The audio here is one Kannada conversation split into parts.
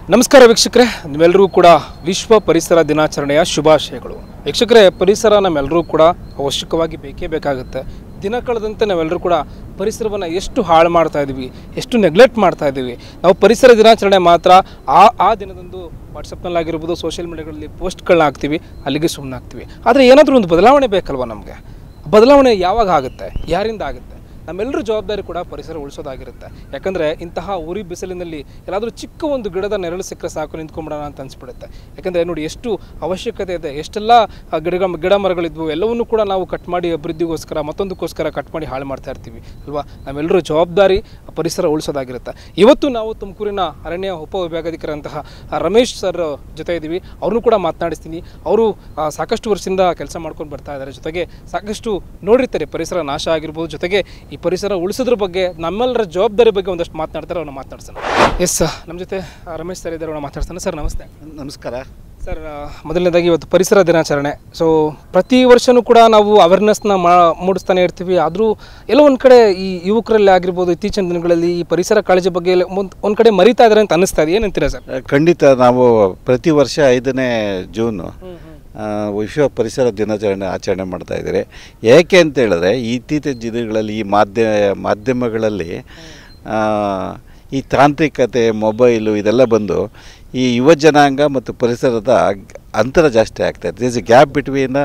ನಮಸ್ಕಾರ ವೀಕ್ಷಕರೇ ನಿಮ್ಮೆಲ್ಲರಿಗೂ ಕೂಡ ವಿಶ್ವ ಪರಿಸರ ದಿನಾಚರಣೆಯ ಶುಭಾಶಯಗಳು ವೀಕ್ಷಕರೇ ಪರಿಸರ ನಮ್ಮೆಲ್ಲರೂ ಕೂಡ ಅವಶ್ಯಕವಾಗಿ ಬೇಕೇ ಬೇಕಾಗುತ್ತೆ ದಿನ ಕಳೆದಂತೆ ನಾವೆಲ್ಲರೂ ಕೂಡ ಪರಿಸರವನ್ನು ಎಷ್ಟು ಹಾಳು ಮಾಡ್ತಾ ಇದ್ದೀವಿ ಎಷ್ಟು ನೆಗ್ಲೆಕ್ಟ್ ಮಾಡ್ತಾ ಇದ್ದೀವಿ ನಾವು ಪರಿಸರ ದಿನಾಚರಣೆ ಮಾತ್ರ ಆ ಆ ದಿನದಂದು ವಾಟ್ಸಪ್ನಲ್ಲಾಗಿರ್ಬೋದು ಸೋಷಿಯಲ್ ಮೀಡಿಯಾಗಳಲ್ಲಿ ಪೋಸ್ಟ್ಗಳನ್ನ ಹಾಕ್ತೀವಿ ಅಲ್ಲಿಗೆ ಸುಮ್ಮನೆ ಆಗ್ತೀವಿ ಆದರೆ ಏನಾದರೂ ಒಂದು ಬದಲಾವಣೆ ಬೇಕಲ್ವ ನಮಗೆ ಬದಲಾವಣೆ ಯಾವಾಗ ಆಗುತ್ತೆ ಯಾರಿಂದ ಆಗುತ್ತೆ ನಮ್ಮೆಲ್ಲರ ಜವಾಬ್ದಾರಿ ಕೂಡ ಪರಿಸರ ಉಳಿಸೋದಾಗಿರುತ್ತೆ ಯಾಕಂದರೆ ಇಂತಹ ಉರಿ ಬಿಸಿಲಿನಲ್ಲಿ ಎಲ್ಲಾದರೂ ಚಿಕ್ಕ ಒಂದು ಗಿಡದ ನೆರಳು ಸಿಕ್ಕರೆ ಸಾಕು ನಿಂತ್ಕೊಂಬಿಡೋಣ ಅಂತ ಅನಿಸ್ಬಿಡುತ್ತೆ ಯಾಕಂದರೆ ನೋಡಿ ಎಷ್ಟು ಅವಶ್ಯಕತೆ ಇದೆ ಎಷ್ಟೆಲ್ಲ ಆ, ಗಿಡ ಗಿಡ ಮರಗಳಿದ್ವು ಎಲ್ಲವನ್ನೂ ಕೂಡ ನಾವು ಕಟ್ ಮಾಡಿ ಅಭಿವೃದ್ಧಿಗೋಸ್ಕರ ಮತ್ತೊಂದಕ್ಕೋಸ್ಕರ ಕಟ್ ಮಾಡಿ ಹಾಳು ಮಾಡ್ತಾ ಇರ್ತೀವಿ ಅಲ್ವಾ ನಾವೆಲ್ಲರೂ ಜವಾಬ್ದಾರಿ ಪರಿಸರ ಉಳಿಸೋದಾಗಿರುತ್ತೆ ಇವತ್ತು ನಾವು ತುಮಕೂರಿನ ಅರಣ್ಯ ಉಪವಿಭಾಗಾಧಿಕಾರಂತಹ ಆ, ರಮೇಶ್ ಸರ್ ಜೊತೆ ಇದ್ದೀವಿ ಅವ್ರನ್ನೂ ಕೂಡ ಮಾತನಾಡಿಸ್ತೀನಿ ಅವರು ಆ, ಸಾಕಷ್ಟು ವರ್ಷದಿಂದ ಕೆಲಸ ಮಾಡ್ಕೊಂಡು ಬರ್ತಾ ಇದ್ದಾರೆ ಜೊತೆಗೆ ಸಾಕಷ್ಟು ನೋಡಿರ್ತಾರೆ ಪರಿಸರ ನಾಶ ಆಗಿರ್ಬೋದು ಜೊತೆಗೆ ಈ ಪರಿಸರ ಉಳಿಸೋದ್ರ ಬಗ್ಗೆ ನಮ್ಮೆಲ್ಲರ ಜವಾಬ್ದಾರಿ ಬಗ್ಗೆ ಒಂದಷ್ಟು ಮಾತನಾಡ್ತಾರೆ ಅವ್ರನ್ನ ಮಾತನಾಡ್ಸೋಣ ಎಸ್ ನಮ್ಮ ಜೊತೆ ಆ, ರಮೇಶ್ ಸರ್ ಇದ್ದಾರೆ ಅವ್ರನ್ನ ಮಾತಾಡ್ತಾನೆ ಸರ್ ನಮಸ್ತೆ ನಮಸ್ಕಾರ ಸರ್ ಆ, ಮೊದಲನೇದಾಗಿ ಇವತ್ತು ಪರಿಸರ ದಿನಾಚರಣೆ ಸೊ ಪ್ರತಿ ವರ್ಷವೂ ಕೂಡ ನಾವು ಅವೇರ್ನೆಸ್ನ ಮಾ ಮೂಡಿಸ್ತಾನೆ ಇರ್ತೀವಿ ಆದರೂ ಎಲ್ಲೋ ಒಂದು ಕಡೆ ಈ ಯುವಕರಲ್ಲಿ ಆಗಿರ್ಬೋದು ಇತ್ತೀಚಿನ ದಿನಗಳಲ್ಲಿ ಈ ಪರಿಸರ ಕಾಳಜಿ ಬಗ್ಗೆ ಎಲ್ಲ ಒಂದ್- ಒಂದ್ ಕಡೆ ಮರಿತಾ ಇದ್ದಾರೆ ಅಂತ ಅನಿಸ್ತಾ ಇದೆ ಏನಂತೀರಾ ಸರ್ ಖಂಡಿತ ನಾವು ಪ್ರತಿ ವರ್ಷ ಐದನೇ ಜೂನು ಆ, ವಿಶ್ವ ಪರಿಸರ ದಿನಾಚರಣೆ ಆಚರಣೆ ಮಾಡ್ತಾ ಇದ್ದಾರೆ ಏಕೆ ಅಂತ ಹೇಳಿದ್ರೆ ಇತ್ತೀಚಿನ ದಿನಗಳಲ್ಲಿ ಈ ಮಾಧ್ಯ ಮಾಧ್ಯಮಗಳಲ್ಲಿ ಆ, ಈ ತಾಂತ್ರಿಕತೆ ಮೊಬೈಲು ಇದೆಲ್ಲ ಬಂದು ಈ ಯುವ ಜನಾಂಗ ಮತ್ತು ಪರಿಸರದ ಅಂತರ ಜಾಸ್ತಿ ಆಗ್ತಾ ಇದೆ this gap between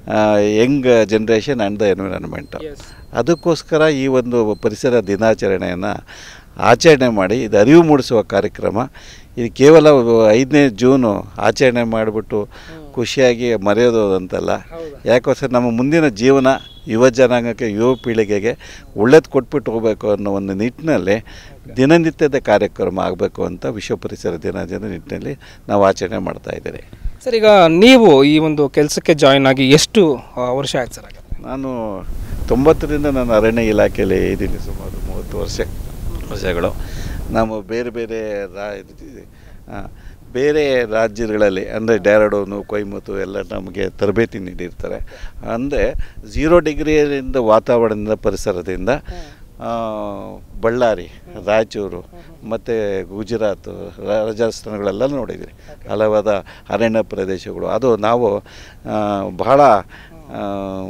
young generation and the environment ಅದಕ್ಕೋಸ್ಕರ ಈ ಒಂದು ಪರಿಸರ ದಿನಾಚರಣೆಯನ್ನು ಆಚರಣೆ ಮಾಡಿ ಇದು ಅರಿವು ಮೂಡಿಸುವ ಕಾರ್ಯಕ್ರಮ ಇದು ಕೇವಲ ಐದನೇ ಜೂನು ಆಚರಣೆ ಮಾಡಿಬಿಟ್ಟು ಖುಷಿಯಾಗಿ ಮರೆಯೋದು ಅಂತಲ್ಲ ಯಾಕೋಸ್ಕರ ನಮ್ಮ ಮುಂದಿನ ಜೀವನ ಯುವ ಜನಾಂಗಕ್ಕೆ ಯುವ ಪೀಳಿಗೆಗೆ ಒಳ್ಳೇದು ಕೊಟ್ಬಿಟ್ಟು ಹೋಗಬೇಕು ಅನ್ನೋ ಒಂದು ನಿಟ್ಟಿನಲ್ಲಿ ದಿನನಿತ್ಯದ ಕಾರ್ಯಕ್ರಮ ಆಗಬೇಕು ಅಂತ ವಿಶ್ವ ಪರಿಸರ ದಿನಾಚರಣೆ ನಿಟ್ಟಿನಲ್ಲಿ ನಾವು ಆಚರಣೆ ಮಾಡ್ತಾ ಇದ್ದೀರಿ ಸರ್ ಈಗ ನೀವು ಈ ಒಂದು ಕೆಲಸಕ್ಕೆ ಜಾಯಿನ್ ಆಗಿ ಎಷ್ಟು ಆ, ವರ್ಷ ಆಯ್ತು ಸರ್ ಹಾಗಾದ್ರೆ? ನಾನು ತೊಂಬತ್ತರಿಂದ ನಾನು ಅರಣ್ಯ ಇಲಾಖೆಯಲ್ಲಿ ಇದ್ದೀನಿ ಸುಮಾರು ಮೂವತ್ತು ವರ್ಷ ವರ್ಷಗಳು ನಾವು ಬೇರೆ ಬೇರೆ ರಾ ಇದು- ಆ, ಬೇರೆ ರಾಜ್ಯಗಳಲ್ಲಿ ಅಂದರೆ ಡ್ಯಾರಡೋನು ಕೊಯ್ಮತ್ತು ಎಲ್ಲ ನಮಗೆ ತರಬೇತಿ ನೀಡಿರ್ತಾರೆ ಅಂದರೆ ಝೀರೋ ಡಿಗ್ರಿಯಿಂದ ವಾತಾವರಣದಿಂದ ಪರಿಸರದಿಂದ ಆ, ಬಳ್ಳಾರಿ ರಾಯಚೂರು ಮತ್ತು ಗುಜರಾತ್ ರಾ- ರಾಜಸ್ಥಾನಗಳೆಲ್ಲ ನೋಡಿದ್ದೀರಿ ಹಲವಾದ ಅರಣ್ಯ ಪ್ರದೇಶಗಳು ಅದು ನಾವು ಆ, ಬಹಳ ಆ,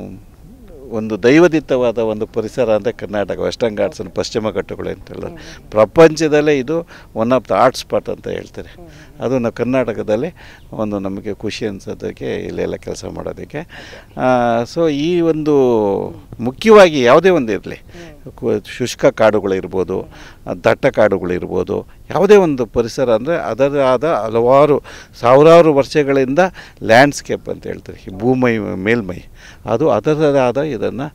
ಒಂದು ದೈವದಿತ್ತವಾದ ಒಂದು ಪರಿಸರ ಅಂದರೆ ಕರ್ನಾಟಕ ವೆಸ್ಟರ್ನ್ ಘಾಟ್ಸ್ and ಪಶ್ಚಿಮ ಘಟ್ಟಗಳು ಅಂತ ಹೇಳಿದ್ರೆ ಪ್ರಪಂಚದಲ್ಲೇ ಇದು one of the art spot ಅಂತ ಹೇಳ್ತಾರೆ ಅದು ನಾವು ಕರ್ನಾಟಕದಲ್ಲಿ ಒಂದು ನಮಗೆ ಖುಷಿ ಅನ್ಸೋದಕ್ಕೆ ಇಲ್ಲೆಲ್ಲ ಕೆಲಸ ಮಾಡೋದಕ್ಕೆ ಸೊ ಈ ಒಂದು ಮುಖ್ಯವಾಗಿ ಯಾವುದೇ ಒಂದು ಇರಲಿ ಶುಷ್ಕ ಕಾಡುಗಳಿರ್ಬೋದು ಆ, ದಟ್ಟ ಕಾಡುಗಳಿರ್ಬೋದು ಯಾವುದೇ ಒಂದು ಪರಿಸರ ಅಂದರೆ ಅದರ ಆದ ಹಲವಾರು ಸಾವಿರಾರು ವರ್ಷಗಳಿಂದ ಲ್ಯಾಂಡ್ಸ್ಕೇಪ್ ಅಂತ ಹೇಳ್ತಾರೆ ಈ ಭೂಮೈ ಮೇಲ್ಮೈ ಅದು ಅದರದೇ ಆದ ಇದನ್ನು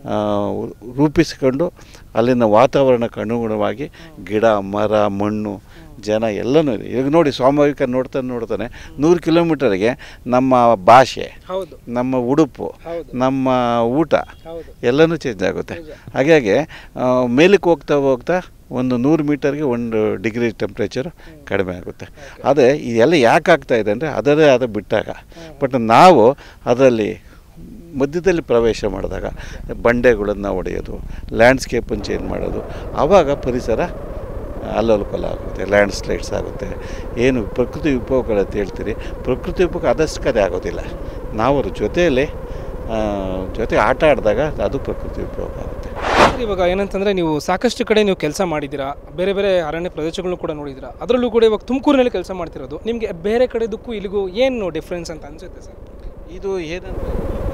ರೂಪಿಸಿಕೊಂಡು ಅಲ್ಲಿನ ವಾತಾವರಣಕ್ಕೆ ಅನುಗುಣವಾಗಿ ಗಿಡ ಮರ ಮಣ್ಣು ಜನ ಎಲ್ಲನೂ ಇದೆ ಈಗ ನೋಡಿ ಸ್ವಾಭಾವಿಕ ನೋಡ್ತಾನೆ ನೋಡ್ತಾನೆ ನೂರು ಕಿಲೋಮೀಟರ್ಗೆ ನಮ್ಮ ಭಾಷೆ ಹೌದು ನಮ್ಮ ಉಡುಪು ಹೌದು ನಮ್ಮ ಊಟ ಹೌದು ಎಲ್ಲನೂ ಚೇಂಜ್ ಆಗುತ್ತೆ ಹಾಗಾಗಿ ಆ, ಮೇಲಕ್ಕೆ ಹೋಗ್ತಾ ಹೋಗ್ತಾ ಒಂದು ನೂರು ಮೀಟರ್ಗೆ ಒಂದು ಡಿಗ್ರಿ ಟೆಂಪ್ರೇಚರ್ ಕಡಿಮೆ ಆಗುತ್ತೆ ಅದೇ ಇದೆಲ್ಲ ಯಾಕೆ ಆಗ್ತಾ ಇದೆ ಅಂದರೆ ಅದರದೇ ಆದ ಬಿಟ್ಟಾಗ ಬಟ್ ನಾವು ಅದರಲ್ಲಿ ಮಧ್ಯದಲ್ಲಿ ಪ್ರವೇಶ ಮಾಡಿದಾಗ ಬಂಡೆಗಳನ್ನು ಹೊಡೆಯೋದು ಲ್ಯಾಂಡ್ಸ್ಕೇಪನ್ನು ಚೇಂಜ್ ಮಾಡೋದು ಆವಾಗ ಪರಿಸರ ಅಲ್ಲೋಲಕಲ್ಲ ಆಗುತ್ತೆ ಲ್ಯಾಂಡ್ ಸ್ಲೈಡ್ಸ್ ಆಗುತ್ತೆ ಏನು ಪ್ರಕೃತಿ ವಿಕೋಪಗಳು ಅಂತ ಹೇಳ್ತೀರಿ ಪ್ರಕೃತಿ ವಿಕೋಪ ಆದಷ್ಟು ಕದೆ ಆಗೋದಿಲ್ಲ ನಾವು ಅದ್ರ ಜೊತೆಯಲ್ಲಿ ಆ, ಜೊತೆ ಆಟ ಆಡಿದಾಗ ಅದು ಪ್ರಕೃತಿ ವಿಕೋಪ ಆಗುತ್ತೆ ಸರ್, ಇವಾಗ ಏನಂತಂದ್ರೆ ನೀವು ಸಾಕಷ್ಟು ಕಡೆ ನೀವು ಕೆಲಸ ಮಾಡಿದ್ದೀರಾ ಬೇರೆ ಬೇರೆ ಅರಣ್ಯ ಪ್ರದೇಶಗಳನ್ನು ಕೂಡ ನೋಡಿದ್ದೀರಾ ಅದರಲ್ಲೂ ಕೂಡ ಇವಾಗ ತುಮಕೂರಿನಲ್ಲಿ ಕೆಲಸ ಮಾಡ್ತಿರೋದು ನಿಮಗೆ ಬೇರೆ ಕಡೆದಕ್ಕೂ ಇಲ್ಲಿಗೂ ಏನು ಡಿಫ್ರೆನ್ಸ್ ಅಂತ ಅನ್ಸುತ್ತೆ ಸರ್ ಇದು ಏನಂದರೆ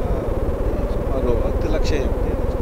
ಸುಮಾರು ಹತ್ತು ಲಕ್ಷ ಹೆಕ್ಟೇರ್ ಅಷ್ಟು.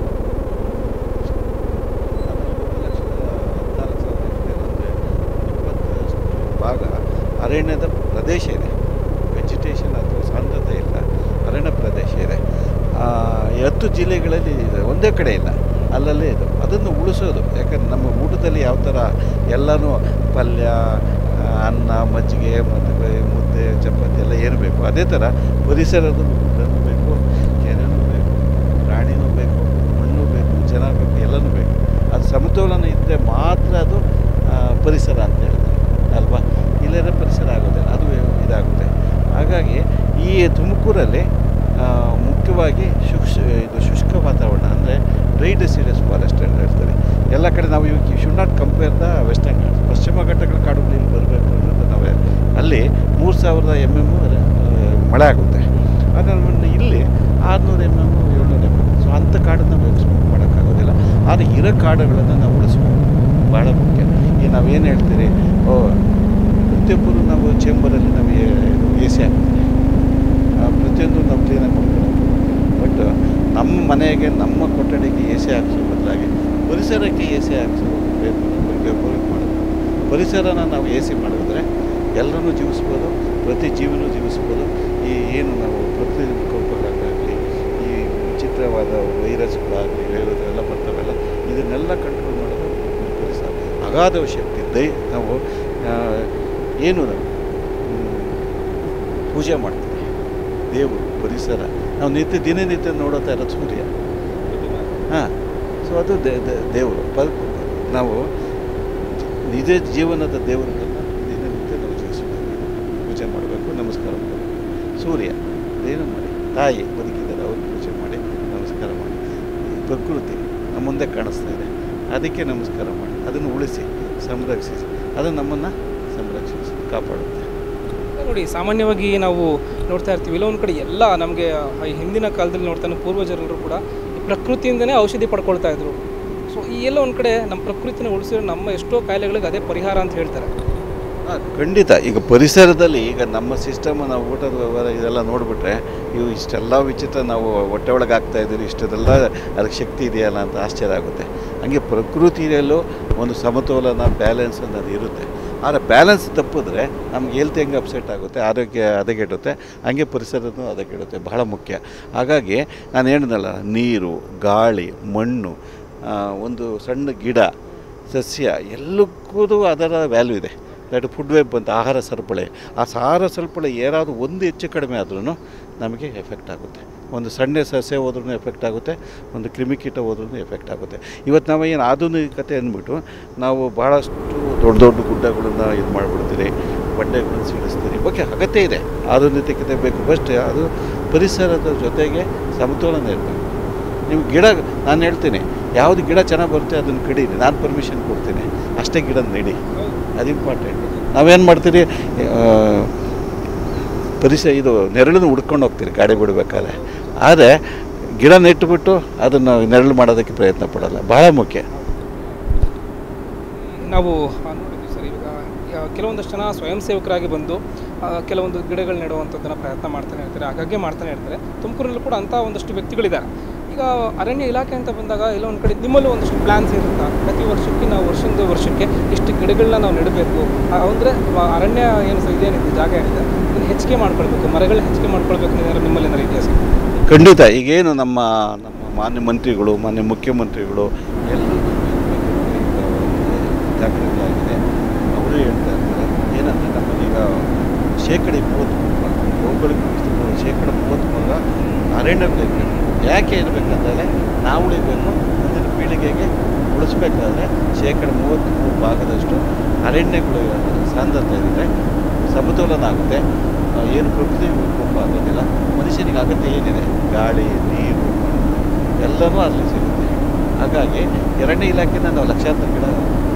ಅದರಲ್ಲಿ ಒಂದು ಲಕ್ಷದ ಹದಿನಾಲ್ಕು ಸಾವಿರ ಹೆಕ್ಟೇರ್ ಅಂದರೆ ಇಪ್ಪತ್ತಷ್ಟು ಭಾಗ ಅರಣ್ಯದ ಪ್ರದೇಶ ಇದೆ ವೆಜಿಟೇಷನ್ ಅಥವಾ ಸಾಂದ್ರತೆ ಇಲ್ಲ ಅರಣ್ಯ ಪ್ರದೇಶ ಇದೆ ಆ, ಈ ಹತ್ತು ಜಿಲ್ಲೆಗಳಲ್ಲಿ ಇದೆ ಒಂದೇ ಕಡೆ ಇಲ್ಲ ಅಲ್ಲಲ್ಲೇ ಇದು ಅದನ್ನು ಉಳಿಸೋದು ಯಾಕಂದ್ರೆ ನಮ್ಮ ಊಟದಲ್ಲಿ ಯಾವ ಥರ ಎಲ್ಲನೂ ಪಲ್ಯ ಆ, ಅನ್ನ ಮಜ್ಜಿಗೆ ಮತ್ತು ಬೆ- ಮುದ್ದೆ ಚಪಾತಿ ಎಲ್ಲ ಏನು ಬೇಕು ಅದೇ ಥರ ಪರಿಸರದ ಊಟನೂ ಬೇಕು ಕೆರೆನೂ ಬೇಕು ಪ್ರಾಣಿನೂ ಬೇಕು ಮಣ್ಣು ಬೇಕು ಜನ ಬೇಕು ಎಲ್ಲನೂ ಬೇಕು ಅದು ಸಮತೋಲನ ಇದ್ದರೆ ಮಾತ್ರ ಅದು ಆ, ಪರಿಸರ ಅಂತ ಹೇಳ್ತಾರೆ ಅಲ್ವಾ ಇಲ್ಲದೇ ಪರಿಸರ ಆಗೋದಿಲ್ಲ ಅದು ಇದಾಗುತ್ತೆ ಹಾಗಾಗಿ ಈ ತುಮಕೂರಲ್ಲಿ ಆ, ಮುಖ್ಯವಾಗಿ ಶುಕ್ಷ ಇದು ಶುಷ್ಕ ವಾತಾವರಣ ಅಂದರೆ ಡ್ರೈ ಡೆಸಿಡಸ್ ಫಾರೆಸ್ಟ್ ಅಂತ ಹೇಳ್ತಾರೆ ಎಲ್ಲ ಕಡೆ ನಾವು ಇವಾಗ should not compare the Western Ghats ಪಶ್ಚಿಮ ಘಟ್ಟಗಳ ಕಾಡುಗಳು ಇಲ್ಲಿ ಬರಬೇಕು ಅನ್ನೋದು ಇರ್ತವೆ ಅಲ್ಲಿ ಮೂರು ಸಾವಿರದ ಎಮ್ ಎಮ್ಮು ಮಳೆ ಆಗುತ್ತೆ ಆದರೆ ನಮ್ಮ ಇಲ್ಲಿ ಆರುನೂರು ಎಮ್ ಎಮ್ಮು ಏಳ್ನೂರು ಎಮ್ ಎಮ್ ಸೊ ಅಂಥ ಕಾಡನ್ನು ನಾವು ಎಕ್ಸ್ಪೋರ್ಟ್ ಮಾಡೋಕ್ಕಾಗೋದಿಲ್ಲ ಆದರೆ ಇರೋ ಕಾಡುಗಳನ್ನು ನಾವು ಉಳಿಸ್ಬೇಕು ಭಾಳ ಮುಖ್ಯ ಈಗ ನಾವೇನು ಹೇಳ್ತೀರಿ ಓ ಪ್ರತಿಯೊಬ್ಬರು ನಾವು ಚೇಂಬರಲ್ಲಿ ನಾವು ಎ ಸಿ ಹಾಕ್ತೀವಿ ಆ, ಪ್ರತಿಯೊಂದು ನಾವು ಕ್ಲೀನಾಗಿ ಮಾಡ್ಕೊಳ್ಳೋದು ಬಟ್ ನಮ್ಮ ಮನೆಗೆ ನಮ್ಮ ಕೊಠಡಿಗೆ ಎ ಸಿ ಹಾಕ್ಸೋ ಬದಲಾಗಿ ಪರಿಸರಕ್ಕೆ ಎ ಸಿ ಹಾಕ್ಸೋ ಉಪಯೋಗ ಮಾಡೋದು ಪರಿಸರನ ನಾವು ಎ ಸಿ ಮಾಡಿದ್ರೆ ಎಲ್ಲರನ್ನೂ ಜೀವಿಸ್ಬೋದು ಪ್ರತಿ ಜೀವನೂ ಜೀವಿಸ್ಬೋದು ಈ ಏನು ನಾವು ಪ್ರಕೃತಿ ವಿಕೋಪಗಳಾಗಲಿ ಈ ವಿಚಿತ್ರವಾದ ವೈರಸ್ಗಳಾಗಲಿ ಎಲ್ಲ ಬರ್ತಾವೆಲ್ಲ ಇದನ್ನೆಲ್ಲ ಕಂಟ್ರೋಲ್ ಮಾಡೋದು ಪರಿಸರ ಅಗಾಧ ಶಕ್ತಿ ದೈ ನಾವು ಆ, ಏನು ನಾವು ಹ್ಮ್, ಪೂಜೆ ಮಾಡ್ತೀವಿ ದೇವರು ಪರಿಸರ ನಾವು ನಿತ್ಯ ದಿನನಿತ್ಯ ನೋಡುತ್ತಾ ಇರೋದು ಸೂರ್ಯ ಹಾಂ ಸೊ ಅದು ದೇ- ದೇ- ದೇವರು ಪ ನಾವು ನಿಜ ಜೀವನದ ದೇವರುಗಳನ್ನ ದಿನನಿತ್ಯ ನಾವು ಜೀವಿಸಬೇಕು ಪೂಜೆ ಮಾಡಬೇಕು ನಮಸ್ಕಾರ ಮಾಡಬೇಕು ಸೂರ್ಯ ಅದೇನು ಮಾಡಿ ತಾಯಿ ಬದುಕಿದ್ದಾರೆ ಅವ್ರು ಪೂಜೆ ಮಾಡಿ ನಮಸ್ಕಾರ ಮಾಡಿ ಈ ಪ್ರಕೃತಿ ನಮ್ಮ ಮುಂದೆ ಕಾಣಿಸ್ತಾ ಇದೆ ಅದಕ್ಕೆ ನಮಸ್ಕಾರ ಮಾಡಿ ಅದನ್ನು ಉಳಿಸಿ ಸಂರಕ್ಷಿಸಿ ಅದು ನಮ್ಮನ್ನು ಸಂರಕ್ಷಿಸಿ ಕಾಪಾಡುತ್ತೆ ನೋಡಿ ಸಾಮಾನ್ಯವಾಗಿ ನಾವು ನೋಡ್ತಾ ಇರ್ತೀವಿ ಇಲ್ಲ ಒಂದು ಕಡೆ ಎಲ್ಲ ನಮಗೆ ಈ ಹಿಂದಿನ ಕಾಲದಲ್ಲಿ ನೋಡ್ತಾನೆ ಪೂರ್ವಜರೆಲ್ಲರೂ ಕೂಡ ಈ ಪ್ರಕೃತಿಯಿಂದನೇ ಔಷಧಿ ಪಡ್ಕೊಳ್ತಾ ಇದ್ರು ಸೊ ಈ ಎಲ್ಲ ಒಂದು ಕಡೆ ನಮ್ಮ ಪ್ರಕೃತಿನ ಉಳಿಸಿದ್ರೆ ನಮ್ಮ ಎಷ್ಟೋ ಕಾಯಿಲೆಗಳಿಗೆ ಅದೇ ಪರಿಹಾರ ಅಂತ ಹೇಳ್ತಾರೆ ಆ, ಖಂಡಿತ ಈಗ ಪರಿಸರದಲ್ಲಿ ಈಗ ನಮ್ಮ ಸಿಸ್ಟಮ್ ನಾವು ಊಟದ ವ್ಯವಹಾರ ಇದೆಲ್ಲ ನೋಡಿಬಿಟ್ರೆ ಇವು ಇಷ್ಟೆಲ್ಲ ವಿಚಿತ್ರ ನಾವು ಹೊಟ್ಟೆ ಒಳಗೆ ಆಗ್ತಾ ಇದ್ದೀರಿ ಇಷ್ಟೆಲ್ಲ ಅದಕ್ಕೆ ಶಕ್ತಿ ಇದೆಯಲ್ಲ ಅಂತ ಆಶ್ಚರ್ಯ ಆಗುತ್ತೆ ಹಂಗೆ ಪ್ರಕೃತಿಯಲ್ಲೂ ಒಂದು ಸಮತೋಲನ ಬ್ಯಾಲೆನ್ಸ್ ಅನ್ನೋದು ಇರುತ್ತೆ ಆದರೆ ಬ್ಯಾಲೆನ್ಸ್ ತಪ್ಪಿದ್ರೆ ನಮ್ಗೆ ಹೆಲ್ತ್ ಹೆಂಗೆ ಅಪ್ಸೆಟ್ ಆಗುತ್ತೆ ಆರೋಗ್ಯ ಹದಗೆಡುತ್ತೆ ಹಂಗೆ ಪರಿಸರನೂ ಹದಗೆಡುತ್ತೆ ಬಹಳ ಮುಖ್ಯ ಹಾಗಾಗಿ ನಾನು ಹೇಳಿದ್ನಲ್ಲ ನೀರು ಗಾಳಿ ಮಣ್ಣು ಆ, ಒಂದು ಸಣ್ಣ ಗಿಡ ಸಸ್ಯ ಎಲ್ಲಕ್ಕೂ ಅದರ ವ್ಯಾಲ್ಯೂ ಇದೆ ದಟ್ ಫುಡ್ ವೆಬ್ ಅಂತ ಆಹಾರ ಸರಪಳಿ ಆ ಆಹಾರ ಸರಪಳಿ ಏನಾದರೂ ಒಂದು ಹೆಚ್ಚು ಕಡಿಮೆ ಆದ್ರೂ ನಮಗೆ ಎಫೆಕ್ಟ್ ಆಗುತ್ತೆ ಒಂದು ಸಣ್ಣ ಸಸ್ಯ ಹೋದ್ರೂ ಎಫೆಕ್ಟ್ ಆಗುತ್ತೆ ಒಂದು ಕ್ರಿಮಿಕೀಟ ಹೋದ್ರೂ ಎಫೆಕ್ಟ್ ಆಗುತ್ತೆ ಇವತ್ತು ನಾವು ಏನು ಆಧುನಿಕತೆ ಅಂದ್ಬಿಟ್ಟು ನಾವು ಭಾಳಷ್ಟು ದೊಡ್ಡ ದೊಡ್ಡ ಗುಡ್ಡಗಳನ್ನು ಇದು ಮಾಡಿಬಿಡ್ತೀರಿ ಬಂಡೆಗಳನ್ನು ಸಿಡಿಸ್ತೀರಿ ಓಕೆ ಅಗತ್ಯ ಇದೆ ಆಧುನಿಕತೆ ಬೇಕು ಬಸ್ಟ್ ಅದು ಪರಿಸರದ ಜೊತೆಗೆ ಸಮತೋಲನ ಇರಬೇಕು ನೀವು ಗಿಡ ನಾನು ಹೇಳ್ತೀನಿ ಯಾವುದು ಗಿಡ ಚೆನ್ನಾಗಿ ಬರುತ್ತೆ ಅದನ್ನು ಕಡೀರಿ ನಾನು ಪರ್ಮಿಷನ್ ಕೊಡ್ತೀನಿ ಅಷ್ಟೇ ಗಿಡ ನೆಡಿ ಅದು ಇಂಪಾರ್ಟೆಂಟ್ ನಾವೇನು ಮಾಡ್ತೀರಿ ಆ, ಪರಿಸರ ಇದು ನೆರಳನ್ನು ಹುಡ್ಕೊಂಡು ಹೋಗ್ತೀರಿ ಗಾಡಿ ಬಿಡಬೇಕಾದ್ರೆ ಆದರೆ ಗಿಡ ನೆಟ್ಟುಬಿಟ್ಟು ಅದನ್ನು ನೆರಳು ಮಾಡೋದಕ್ಕೆ ಪ್ರಯತ್ನ ಪಡೋಲ್ಲ ಭಾಳ ಮುಖ್ಯ ನಾವು ಆ, ನೋಡಿದ್ವಿ ಸರ್ ಇವಾಗ ಯಾ- ಕೆಲವೊಂದಷ್ಟು ಜನ ಸ್ವಯಂ ಸೇವಕರಾಗಿ ಬಂದು ಆ, ಕೆಲವೊಂದು ಗಿಡಗಳು ನೆಡುವಂಥದ್ದನ್ನು ಪ್ರಯತ್ನ ಮಾಡ್ತಾನೆ ಇರ್ತಾರೆ ಆಗಾಗ್ಗೆ ಮಾಡ್ತಾನೆ ಇರ್ತಾರೆ ತುಮಕೂರಲ್ಲಿ ಕೂಡ ಅಂಥ ಒಂದಷ್ಟು ವ್ಯಕ್ತಿಗಳಿದ್ದಾರೆ ಈಗ ಅರಣ್ಯ ಇಲಾಖೆ ಅಂತ ಬಂದಾಗ ಎಲ್ಲ ಒಂದು ಕಡೆ ನಿಮ್ಮಲ್ಲೂ ಒಂದಷ್ಟು ಪ್ಲ್ಯಾನ್ಸ್ ಇರುತ್ತಾ ಪ್ರತಿ ವರ್ಷಕ್ಕೆ ನಾವು ವರ್ಷದಿಂದ ವರ್ಷಕ್ಕೆ ಇಷ್ಟು ಗಿಡಗಳನ್ನ ನಾವು ನೆಡಬೇಕು ಅಂದರೆ ಅರಣ್ಯ ಏನು ಸರ್ ಇದೇನಿದೆ ಜಾಗ ಏನಿದೆ ಅದನ್ನು ಹೆಚ್ಚಿಗೆ ಮಾಡ್ಕೊಳ್ಬೇಕು ಮರಗಳನ್ನ ಹೆಚ್ಚಿಗೆ ಮಾಡ್ಕೊಳ್ಬೇಕು ಏನಾದ್ರು ನಿಮ್ಮಲ್ಲಿ ಏನಾರು ಇದೆಯಾ ಸರ್ ಖಂಡಿತ ಈಗೇನು ನಮ್ಮ ನಮ್ಮ ಮಾನ್ಯ ಮಂತ್ರಿಗಳು ಮಾನ್ಯ ಮುಖ್ಯಮಂತ್ರಿಗಳು ಎಲ್ಲರೂ ಜಾಗೃತರಾಗಿದೆ ಅವರು ಹೇಳ್ತಾ ಇರ್ತಾರೆ ಏನಂದರೆ ನಮ್ಮಲ್ಲೀಗ ಶೇಕಡ ಇಪ್ಪತ್ತ್ಮೂರು ಭೌಗೋಳಿಕ ವಿಸ್ತೀರ್ಣ ಶೇಕಡ ಮೂವತ್ತ್ಮೂರ ಅರಣ್ಯಗಳಿವೆ ಯಾಕೆ ಇರಬೇಕಂದ್ರೆ ನಾವು ಉಳಿಬೇಕು ಮುಂದಿನ ಪೀಳಿಗೆಗೆ ಉಳಿಸ್ಬೇಕಾದ್ರೆ ಶೇಕಡ ಮೂವತ್ತ್ಮೂರು ಭಾಗದಷ್ಟು ಅರಣ್ಯಗಳು ಸಾಂದ್ರತೆ ಇದ್ದರೆ ಸಮತೋಲನ ಆಗುತ್ತೆ ಆ, ಏನು ಪ್ರಕೃತಿ ವಿಕೋಪ ಆಗೋದಿಲ್ಲ ಮನುಷ್ಯನಿಗೆ ಅಗತ್ಯ ಏನಿದೆ ಗಾಳಿ ನೀರು ಮಣ್ಣು ಎಲ್ಲನೂ ಅಲ್ಲಿ ಸಿಗುತ್ತೆ ಹಾಗಾಗಿ ಅರಣ್ಯ ಇಲಾಖೆಯಿಂದ ನಾವು ಲಕ್ಷಾಂತರ ಗಿಡ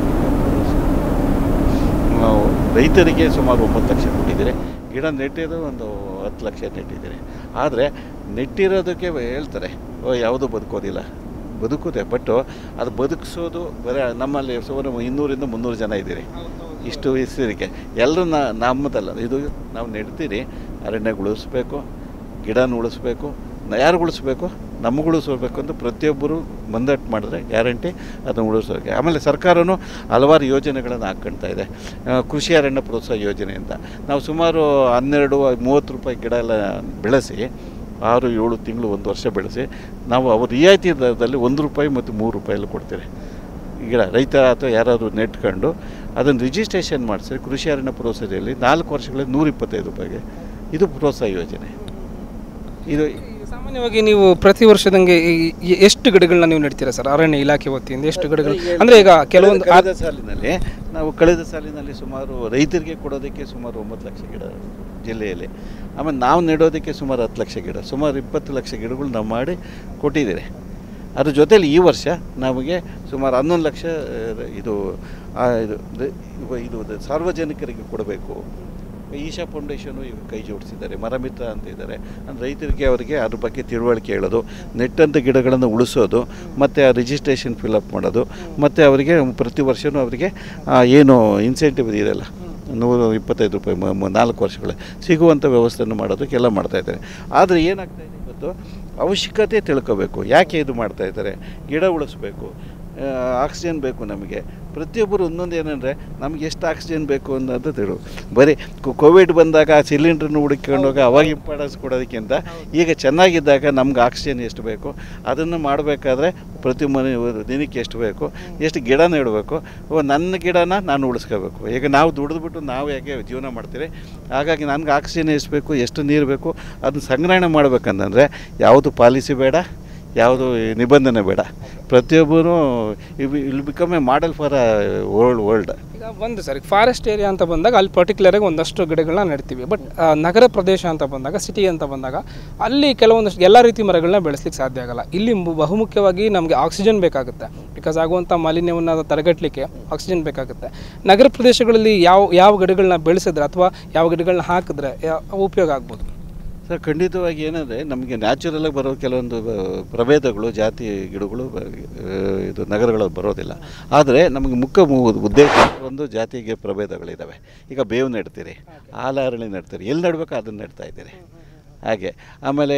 ನಾವು ರೈತರಿಗೆ ಸುಮಾರು ಒಂಬತ್ತು ಲಕ್ಷ ಕೊಟ್ಟಿದ್ದೀರಿ ಗಿಡ ನೆಟ್ಟಿರೋದು ಒಂದು ಹತ್ತು ಲಕ್ಷ ನೆಟ್ಟಿದ್ದೀರಿ ಆದರೆ ನೆಟ್ಟಿರೋದಕ್ಕೆ ಹೇಳ್ತಾರೆ ಓ ಯಾವುದೂ ಬದುಕೋದಿಲ್ಲ ಬದುಕುತ್ತೆ ಬಟ್ಟು ಅದು ಬದುಕಿಸೋದು ಬರೀ ನಮ್ಮಲ್ಲಿ ಸುಮಾರು ಇನ್ನೂರಿಂದ ಮುನ್ನೂರು ಜನ ಇದ್ದೀರಿ ಇಷ್ಟು ಹೆಸರಿಗೆ ಎಲ್ಲರೂ ನಮ್ಮದಲ್ಲ ಇದು ನಾವು ನೆಡ್ತೀರಿ ಅರಣ್ಯ ಉಳಿಸ್ಬೇಕು ಗಿಡನ ಉಳಿಸ್ಬೇಕು ನ- ಯಾರು ಉಳಿಸ್ಬೇಕು ನಮಗೆ ಉಳಿಸ್ಬೇಕು ಅಂತ ಪ್ರತಿಯೊಬ್ಬರು ಮಂದಟ್ಟು ಮಾಡಿದ್ರೆ ಗ್ಯಾರಂಟಿ ಅದನ್ನು ಉಳಿಸೋಕೆ ಆಮೇಲೆ ಸರ್ಕಾರವೂ ಹಲವಾರು ಯೋಜನೆಗಳನ್ನು ಹಾಕ್ಕೊಳ್ತಾ ಇದೆ ಆ, ಕೃಷಿ ಅರಣ್ಯ ಪ್ರೋತ್ಸಾಹ ಯೋಜನೆ ಅಂತ ನಾವು ಸುಮಾರು ಹನ್ನೆರಡು ಮೂವತ್ತು ರೂಪಾಯಿ ಗಿಡ ಎಲ್ಲ ಬೆಳೆಸಿ ಆರು ಏಳು ತಿಂಗಳು ಒಂದು ವರ್ಷ ಬೆಳೆಸಿ ನಾವು ಅವ್ರ ರಿಯಾಯಿತಿ ದರದಲ್ಲಿ ಒಂದು ರೂಪಾಯಿ ಮತ್ತು ಮೂರು ರೂಪಾಯಲ್ಲಿ ಕೊಡ್ತೀವಿ ಗಿಡ ರೈತ ಅಥವಾ ಯಾರಾದರೂ ನೆಟ್ಕೊಂಡು ಅದನ್ನು ರಿಜಿಸ್ಟ್ರೇಷನ್ ಮಾಡಿಸಿ ಕೃಷಿ ಅರಣ್ಯ ಪ್ರೋತ್ಸಾಹದಲ್ಲಿ ನಾಲ್ಕು ವರ್ಷಗಳಲ್ಲಿ ನೂರ ಇಪ್ಪತ್ತೈದು ರೂಪಾಯಿಗೆ ಇದು ಪ್ರೋತ್ಸಾಹ ಯೋಜನೆ ಇದು ಈಗ ಸಾಮಾನ್ಯವಾಗಿ ನೀವು ಪ್ರತಿ ವರ್ಷದಂಗೆ ಈ- ಈ ಎಷ್ಟು ಗಿಡಗಳನ್ನ ನೀವು ನೆಡ್ತೀರಾ ಸರ್ ಅರಣ್ಯ ಇಲಾಖೆ ವತಿಯಿಂದ ಎಷ್ಟು ಗಿಡಗಳು ಅಂದರೆ ಈಗ ಕೆಲವೊಂದು ಆ- ಕಳೆದ ಸಾಲಿನಲ್ಲಿ ನಾವು ಕಳೆದ ಸಾಲಿನಲ್ಲಿ ಸುಮಾರು ರೈತರಿಗೆ ಕೊಡೋದಕ್ಕೆ ಸುಮಾರು ಒಂಬತ್ತು ಲಕ್ಷ ಗಿಡ ಜಿಲ್ಲೆಯಲ್ಲಿ ಆಮೇಲೆ ನಾವು ನೆಡೋದಕ್ಕೆ ಸುಮಾರು ಹತ್ತು ಲಕ್ಷ ಗಿಡ ಸುಮಾರು ಇಪ್ಪತ್ತು ಲಕ್ಷ ಗಿಡಗಳು ನಾವು ಮಾಡಿ ಕೊಟ್ಟಿದ್ದೀರಿ ಅದ್ರ ಜೊತೆಲಿ ಈ ವರ್ಷ ನಮಗೆ ಸುಮಾರು ಹನ್ನೊಂದು ಲಕ್ಷ ಆ, ಇದು ಆ, ಇದು ದ- ಇವ- ಇದು ದ- ಸಾರ್ವಜನಿಕರಿಗೆ ಕೊಡಬೇಕು ಈಶಾ ಫೌಂಡೇಶನು ಈಗ ಕೈ ಜೋಡಿಸಿದ್ದಾರೆ ಮರಮಿತ್ರ ಅಂತ ಇದ್ದಾರೆ ಅಂದರೆ ರೈತರಿಗೆ ಅವರಿಗೆ ಅದ್ರ ಬಗ್ಗೆ ತಿಳುವಳಿಕೆ ಹೇಳೋದು ನೆಟ್ಟಂಥ ಗಿಡಗಳನ್ನು ಉಳಿಸೋದು ಮತ್ತು ಆ ರಿಜಿಸ್ಟ್ರೇಷನ್ ಫಿಲಪ್ ಮಾಡೋದು ಮತ್ತು ಅವರಿಗೆ ಪ್ರತಿ ವರ್ಷವೂ ಅವರಿಗೆ ಆ, ಏನು ಇನ್ಸೆಂಟಿವ್ ಇದೆಯಲ್ಲ ನೂರು ಇಪ್ಪತ್ತೈದು ರೂಪಾಯಿ ಮ- ಮ- ನಾಲ್ಕು ವರ್ಷಗಳ ಸಿಗುವಂಥ ವ್ಯವಸ್ಥೆಯನ್ನು ಮಾಡೋದಕ್ಕೆಲ್ಲ ಮಾಡ್ತಾಯಿದ್ದಾರೆ ಆದರೆ ಏನಾಗ್ತಾ ಇದೆ ಇವತ್ತು ಅವಶ್ಯಕತೆ ತಿಳ್ಕೋಬೇಕು ಯಾಕೆ ಇದು ಮಾಡ್ತಾ ಇದ್ದಾರೆ ಗಿಡ ಉಳಿಸ್ಬೇಕು ಆಕ್ಸಿಜನ್ ಬೇಕು ನಮಗೆ ಪ್ರತಿಯೊಬ್ಬರು ಒಂದೊಂದು ಏನಂದರೆ ನಮ್ಗೆ ಎಷ್ಟು ಆಕ್ಸಿಜನ್ ಬೇಕು ಅನ್ನೋದು ತಿಳು ಬರೀ ಕೋವಿಡ್ ಬಂದಾಗ ಆ ಸಿಲಿಂಡ್ರನ್ನ ಹುಡುಕೊಂಡೋಗ ಅವಾಗ ಇಂಪಾರ್ಟೆನ್ಸ್ ಕೊಡೋದಕ್ಕಿಂತ ಈಗ ಚೆನ್ನಾಗಿದ್ದಾಗ ನಮ್ಗೆ ಆಕ್ಸಿಜನ್ ಎಷ್ಟು ಬೇಕು ಅದನ್ನು ಮಾಡಬೇಕಾದ್ರೆ ಪ್ರತಿ ಮನೆ ದಿನಕ್ಕೆ ಎಷ್ಟು ಬೇಕು ಎಷ್ಟು ಗಿಡ ನೆಡಬೇಕು ಓ ನನ್ನ ಗಿಡನ ನಾನು ಉಳಿಸ್ಕೋಬೇಕು ಈಗ ನಾವು ದುಡಿದ್ಬಿಟ್ಟು ನಾವು ಯಾಕೆ ಜೀವನ ಮಾಡ್ತೀವಿ ಹಾಗಾಗಿ ನನಗೆ ಆಕ್ಸಿಜನ್ ಎಷ್ಟು ಬೇಕು ಎಷ್ಟು ನೀರು ಬೇಕು ಅದನ್ನ ಸಂಗ್ರಹಣೆ ಮಾಡ್ಬೇಕಂತಂದರೆ ಯಾವುದು ಪಾಲಿಸಿ ಬೇಡ ಯಾವುದು ನಿಬಂಧನೆ ಬೇಡ ಪ್ರತಿಯೊಬ್ಬರು ಇಲ್ಲಿ become a model for world world ಈಗ ಒಂದು ಸರಿ ಫಾರೆಸ್ಟ್ ಏರಿಯಾ ಅಂತ ಬಂದಾಗ ಅಲ್ಲಿ ಪರ್ಟಿಕ್ಯುಲರಾಗಿ ಒಂದಷ್ಟು ಗಿಡಗಳನ್ನ ನೆಡ್ತೀವಿ ಬಟ್ ನಗರ ಪ್ರದೇಶ ಅಂತ ಬಂದಾಗ ಸಿಟಿ ಅಂತ ಬಂದಾಗ ಅಲ್ಲಿ ಕೆಲವೊಂದಷ್ಟು ಎಲ್ಲ ರೀತಿ ಮರಗಳನ್ನ ಬೆಳೆಸ್ಲಿಕ್ಕೆ ಸಾಧ್ಯ ಆಗಲ್ಲ ಇಲ್ಲಿ ಮು- ಬಹುಮುಖ್ಯವಾಗಿ ನಮಗೆ ಆಕ್ಸಿಜನ್ ಬೇಕಾಗುತ್ತೆ ಬಿಕಾಸ್ ಆಗುವಂಥ ಮಾಲಿನ್ಯವನ್ನು ತಡೆಗಟ್ಟಲಿಕ್ಕೆ ಆಕ್ಸಿಜನ್ ಬೇಕಾಗುತ್ತೆ ನಗರ ಪ್ರದೇಶಗಳಲ್ಲಿ ಯಾವ ಯಾವ ಗಿಡಗಳನ್ನ ಬೆಳೆಸಿದ್ರೆ ಅಥವಾ ಯಾವ ಗಿಡಗಳನ್ನ ಹಾಕಿದ್ರೆ ಯಾ- ಉಪಯೋಗ ಆಗ್ಬೋದು ಸರ್ ಖಂಡಿತವಾಗಿ ಏನಂದರೆ ನಮಗೆ ನ್ಯಾಚುರಲಾಗಿ ಬರೋ ಕೆಲವೊಂದು ಆ, ಪ್ರಭೇದಗಳು ಜಾತಿ ಗಿಡಗಳು ಬ- ಆ, ಇದು ನಗರಗಳಲ್ಲಿ ಬರೋದಿಲ್ಲ ಆದರೆ ನಮಗೆ ಮುಖ್ಯ ಮು- ಉದ್ದೇಶ ಒಂದು ಜಾತಿಗೆ ಪ್ರಭೇದಗಳಿದ್ದಾವೆ ಈಗ ಬೇವು ನೆಡ್ತೀರಿ ಆಲಹರಳಿ ನೆಡ್ತೀರಿ ಎಲ್ಲಿ ನೆಡ್ಬೇಕು ಅದನ್ನು ನೆಡ್ತಾ ಇದ್ದೀರಿ ಹಾಗೆ ಆಮೇಲೆ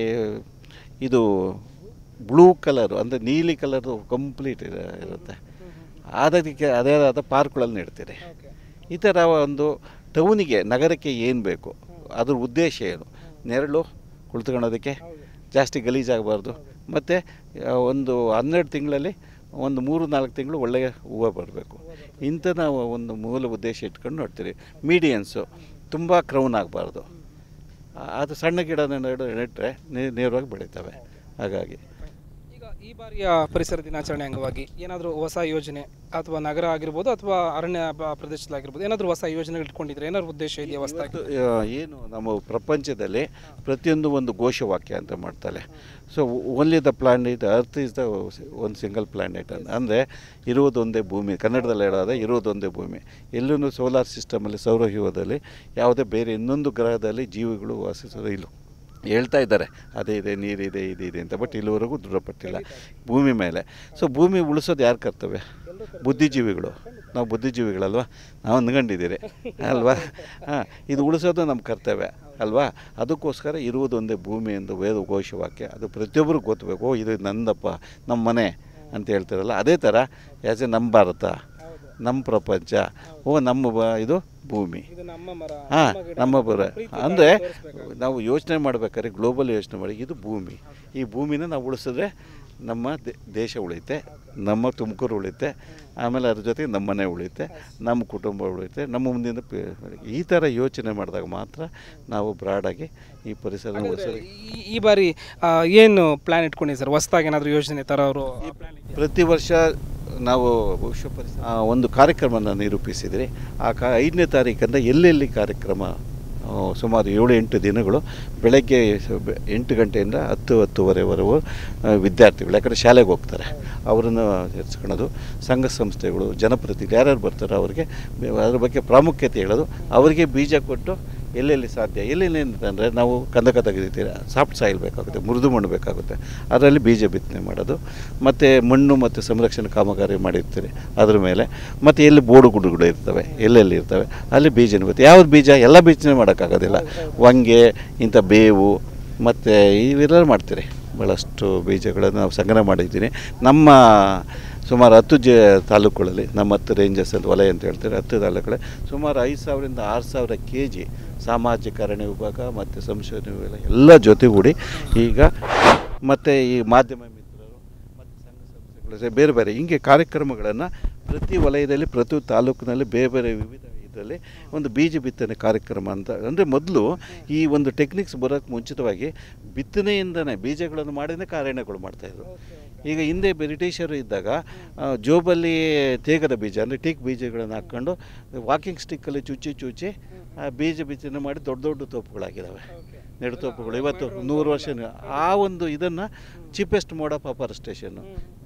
ಇದು ಬ್ಲೂ ಕಲರು ಅಂದರೆ ನೀಲಿ ಕಲರ್ದು ಕಂಪ್ಲೀಟ್ ಇರುತ್ತೆ ಅದಕ್ಕೆ ಅದೇ ಆದ ಪಾರ್ಕ್ಗಳಲ್ಲಿ ನೆಡ್ತೀರಿ ಈ ಥರ ಒಂದು ಟೌನಿಗೆ ನಗರಕ್ಕೆ ಏನು ಬೇಕು ಅದ್ರ ಉದ್ದೇಶ ಏನು ನೆರಳು ಕುಳಿತುಕೊಳ್ಳೋದಕ್ಕೆ ಜಾಸ್ತಿ ಗಲೀಜಾಗಬಾರ್ದು ಮತ್ತು ಒಂದು ಹನ್ನೆರಡು ತಿಂಗಳಲ್ಲಿ ಒಂದು ಮೂರು ನಾಲ್ಕು ತಿಂಗಳು ಒಳ್ಳೆಯ ಹೂವು ಬರಬೇಕು ಇಂಥ ನಾವು ಒಂದು ಮೂಲ ಉದ್ದೇಶ ಇಟ್ಕೊಂಡು ನೋಡ್ತೀರಿ ಮೀಡಿಯನ್ಸು ತುಂಬ ಕ್ರೌನ್ ಆಗಬಾರ್ದು ಅದು ಸಣ್ಣ ಗಿಡ ನೆಡ ನೆಟ್ಟರೆ ನೇರವಾಗಿ ಬೆಳೀತವೆ ಹಾಗಾಗಿ ಈಗ ಈ ಬಾರಿಯ ಪರಿಸರ ದಿನಾಚರಣೆ ಅಂಗವಾಗಿ ಏನಾದರೂ ಹೊಸ ಯೋಜನೆ ಅಥವಾ ನಗರ ಆಗಿರ್ಬೋದು ಅಥವಾ ಅರಣ್ಯ ಬ- ಪ್ರದೇಶದಲ್ಲಾಗಿರ್ಬೋದು ಏನಾದರೂ ಹೊಸ ಯೋಜನೆಗಳು ಇಟ್ಕೊಂಡಿದ್ರೆ ಏನಾದ್ರು ಉದ್ದೇಶ ಇದೆಯಾ ಹೊಸದಾಗಿ ಇವತ್ತು, ಆ, ಏನು ನಮ್ಮ ಪ್ರಪಂಚದಲ್ಲಿ ಪ್ರತಿಯೊಂದು ಒಂದು ಘೋಷವಾಕ್ಯ ಅಂತ ಮಾಡ್ತಾರೆ so only the planet earth is the ಒಂದು ಸಿಂಗಲ್ ಪ್ಲಾನೆಟ್ ಅಂತ ಅಂದರೆ ಇರುವುದೊಂದೇ ಭೂಮಿ ಕನ್ನಡದಲ್ಲಿ ಹೇಳೋದೆ ಇರುವುದೊಂದೇ ಭೂಮಿ ಎಲ್ಲೂ ಸೋಲಾರ್ ಸಿಸ್ಟಮಲ್ಲಿ ಸೌರವ್ಯೂಹದಲ್ಲಿ ಯಾವುದೇ ಬೇರೆ ಇನ್ನೊಂದು ಗ್ರಹದಲ್ಲಿ ಜೀವಿಗಳು ವಾಸಿಸೋದು ಇಲ್ಲ ಹೇಳ್ತಾ ಇದ್ದಾರೆ ಅದೇ ಇದೆ ನೀರಿದೆ ಇದು ಇದೆ ಅಂತ ಬಟ್ ಇಲ್ಲಿವರೆಗೂ ದೃಢಪಟ್ಟಿಲ್ಲ ಭೂಮಿ ಮೇಲೆ ಸೊ ಭೂಮಿ ಉಳಿಸೋದು ಯಾರು ಕರ್ತವ್ಯ ಬುದ್ಧಿಜೀವಿಗಳು ನಾವು ಬುದ್ಧಿಜೀವಿಗಳಲ್ವಾ ನಾವು ಅಂದ್ಕೊಂಡಿದ್ದೀರಿ ಅಲ್ವಾ ಹಾಂ ಇದು ಉಳಿಸೋದು ನಮ್ಮ ಕರ್ತವ್ಯ ಅಲ್ವಾ ಅದಕ್ಕೋಸ್ಕರ ಇರುವುದೊಂದೇ ಭೂಮಿ ಎಂದು ವೇದ ಘೋಷವಾಕ್ಯ ಅದು ಪ್ರತಿಯೊಬ್ಬರಿಗೂ ಗೊತ್ತಬೇಕು ಓ ಇದು ನಂದಪ್ಪ ನಮ್ಮ ಮನೆ ಅಂತ ಹೇಳ್ತಾರಲ್ಲ ಅದೇ ಥರ ಆ್ಯಸ್ ಎ ನಮ್ಮ ಭಾರತ ನಮ್ಮ ಪ್ರಪಂಚ ಓ ನಮ್ಮ ಬ ಇದು ಭೂಮಿ ಇದು ನಮ್ಮ ಮರ ಹಾಂ ನಮ್ಮ ಬರ ಅಂದರೆ ನಾವು ಯೋಚನೆ ಮಾಡ್ಬೇಕಾದ್ರೆ ಗ್ಲೋಬಲ್ ಯೋಚನೆ ಮಾಡಿ ಇದು ಭೂಮಿ ಈ ಭೂಮಿನ ನಾವು ಉಳಿಸಿದ್ರೆ ನಮ್ಮ ದೇ- ದೇಶ ಉಳಿಯುತ್ತೆ ನಮ್ಮ ತುಮಕೂರು ಉಳಿಯುತ್ತೆ ಆಮೇಲೆ ಅದ್ರ ಜೊತೆಗೆ ನಮ್ಮ ಮನೆ ಉಳಿಯುತ್ತೆ ನಮ್ಮ ಕುಟುಂಬ ಉಳಿಯುತ್ತೆ ನಮ್ಮ ಮುಂದಿನ ಪೀ- ಈ ಥರ ಯೋಚನೆ ಮಾಡಿದಾಗ ಮಾತ್ರ ನಾವು ಬ್ರಾಡಾಗಿ ಈ ಪರಿಸರ ಉಳಿಸೋದು ಈ- ಈ ಬಾರಿ ಆ, ಏನು ಪ್ಲಾನ್ ಇಟ್ಕೊಂಡಿದ್ದೀರಿ ಸರ್ ಹೊಸದಾಗಿ ಏನಾದರೂ ಯೋಜನೆ ಥರ ಅವರು ಪ್ರತಿ ವರ್ಷ ನಾವು ವಿಶ್ವ ಪರಿಸರ ಆ, ಒಂದು ಕಾರ್ಯಕ್ರಮನ ನಿರೂಪಿಸಿದ್ರಿ ಆ ಕಾ ಐದನೇ ತಾರೀಕಂದ ಎಲ್ಲೆಲ್ಲಿ ಕಾರ್ಯಕ್ರಮ ಆ, ಸುಮಾರು ಏಳು ಎಂಟು ದಿನಗಳು ಬೆಳಗ್ಗೆ ಸ- ಬೆ- ಎಂಟು ಗಂಟೆಯಿಂದ ಹತ್ತು ಹತ್ತುವರೆವರೆಗೂ ಆ, ವಿದ್ಯಾರ್ಥಿಗಳು ಯಾಕಂದರೆ ಶಾಲೆಗೆ ಹೋಗ್ತಾರೆ ಅವರನ್ನು ಸೇರಿಸ್ಕೊಳ್ಳೋದು ಸಂಘ ಸಂಸ್ಥೆಗಳು ಜನಪ್ರತಿನಿಧಿ ಯಾರ್ಯಾರು ಬರ್ತಾರೋ ಅವರಿಗೆ ಬೆ- ಅದ್ರ ಬಗ್ಗೆ ಪ್ರಾಮುಖ್ಯತೆ ಹೇಳೋದು ಅವರಿಗೆ ಬೀಜ ಕೊಟ್ಟು ಎಲ್ಲೆಲ್ಲಿ ಸಾಧ್ಯ ಎಲ್ಲೆಲ್ಲಿ ಅಂತಂದರೆ ನಾವು ಕಂದಕ ತೆಗೆದಿರ್ತೀರ ಸಾಫ್ಟ್ ಸಾಯಿಲ್ ಬೇಕಾಗುತ್ತೆ ಮೃದು ಮಣ್ಣು ಬೇಕಾಗುತ್ತೆ ಅದರಲ್ಲಿ ಬೀಜ ಬಿತ್ತನೆ ಮಾಡೋದು ಮತ್ತು ಮಣ್ಣು ಮತ್ತು ಸಂರಕ್ಷಣೆ ಕಾಮಗಾರಿ ಮಾಡಿರ್ತೀರಿ ಅದ್ರ ಮೇಲೆ ಮತ್ತು ಎಲ್ಲಿ ಬೋಡು ಗುಡ್ಡುಗಳು ಇರ್ತವೆ ಎಲ್ಲೆಲ್ಲಿ ಇರ್ತವೆ ಅಲ್ಲಿ ಬೀಜ ಬರುತ್ತೆ ಯಾವ್ದು ಬೀಜ ಎಲ್ಲ ಬೀಜನೇ ಮಾಡೋಕ್ಕಾಗೋದಿಲ್ಲ ಹೊಂಗೆ ಇಂಥ ಬೇವು ಮತ್ತು ಇವೆಲ್ಲ ಮಾಡ್ತೀರಿ ಭಾಳಷ್ಟು ಬೀಜಗಳನ್ನು ನಾವು ಸಂಗ್ರಹ ಮಾಡಿದ್ದೀನಿ ನಮ್ಮ ಸುಮಾರು ಹತ್ತು ಜ ತಾಲೂಕುಗಳಲ್ಲಿ ನಮ್ಮ ಹತ್ತು ರೇಂಜಸ್ ಅಂತ ವಲಯ ಅಂತ ಹೇಳ್ತಾರೆ ಹತ್ತು ತಾಲೂಕುಗಳಲ್ಲಿ ಸುಮಾರು ಐದು ಸಾವಿರದಿಂದ ಆರು ಸಾವಿರ ಕೆ ಜಿ ಸಾಮಾಜಿಕ ಅರಣ್ಯ ವಿಭಾಗ ಮತ್ತು ಸಂಶೋಧನೆ ವಿಭಾಗ ಎಲ್ಲ ಜೊತೆಗೂಡಿ ಈಗ ಮತ್ತು ಈ ಮಾಧ್ಯಮ ಮಿತ್ರರು ಮತ್ತು ಸಂಘ ಸಂಸ್ಥೆಗಳು ಸೇ- ಬೇರೆ ಬೇರೆ ಹಿಂಗೆ ಕಾರ್ಯಕ್ರಮಗಳನ್ನು ಪ್ರತಿ ವಲಯದಲ್ಲಿ ಪ್ರತಿ ತಾಲೂಕಿನಲ್ಲಿ ಬೇರೆ ಬೇರೆ ವಿವಿಧ ಇದರಲ್ಲಿ ಒಂದು ಬೀಜ ಬಿತ್ತನೆ ಕಾರ್ಯಕ್ರಮ ಅಂತ ಅಂದರೆ ಮೊದಲು ಈ ಒಂದು ಟೆಕ್ನಿಕ್ಸ್ ಬರೋಕ್ಕೆ ಮುಂಚಿತವಾಗಿ ಬಿತ್ತನೆಯಿಂದನೇ ಬೀಜಗಳನ್ನು ಮಾಡಿನೇ ಅರಣ್ಯಗಳು ಮಾಡ್ತಾಯಿದ್ರು ಈಗ ಹಿಂದೆ ಬ್ರಿಟಿಷರು ಇದ್ದಾಗ ಆ, ಜೋಬಲ್ಲಿ ತೇಗದ ಬೀಜ ಅಂದರೆ ಟೀಕ್ ಬೀಜಗಳನ್ನು ಹಾಕ್ಕೊಂಡು ವಾಕಿಂಗ್ ಸ್ಟಿಕ್ಕಲ್ಲಿ ಚುಚ್ಚಿ ಚುಚ್ಚಿ ಆ ಬೀಜ ಬಿತ್ತನೆ ಮಾಡಿ ದೊಡ್ಡ ದೊಡ್ಡ ತೋಪುಗಳಾಗಿದ್ದಾವೆ ನೆಡುತೋಪುಗಳು ಇವತ್ತು ನೂರು ವರ್ಷ ಆ ಒಂದು ಇದನ್ನು ಚೀಪೆಸ್ಟ್ ಮೋಡ್ ಆಫ್ ಅಫಾರೆಸ್ಟೇಷನ್ನು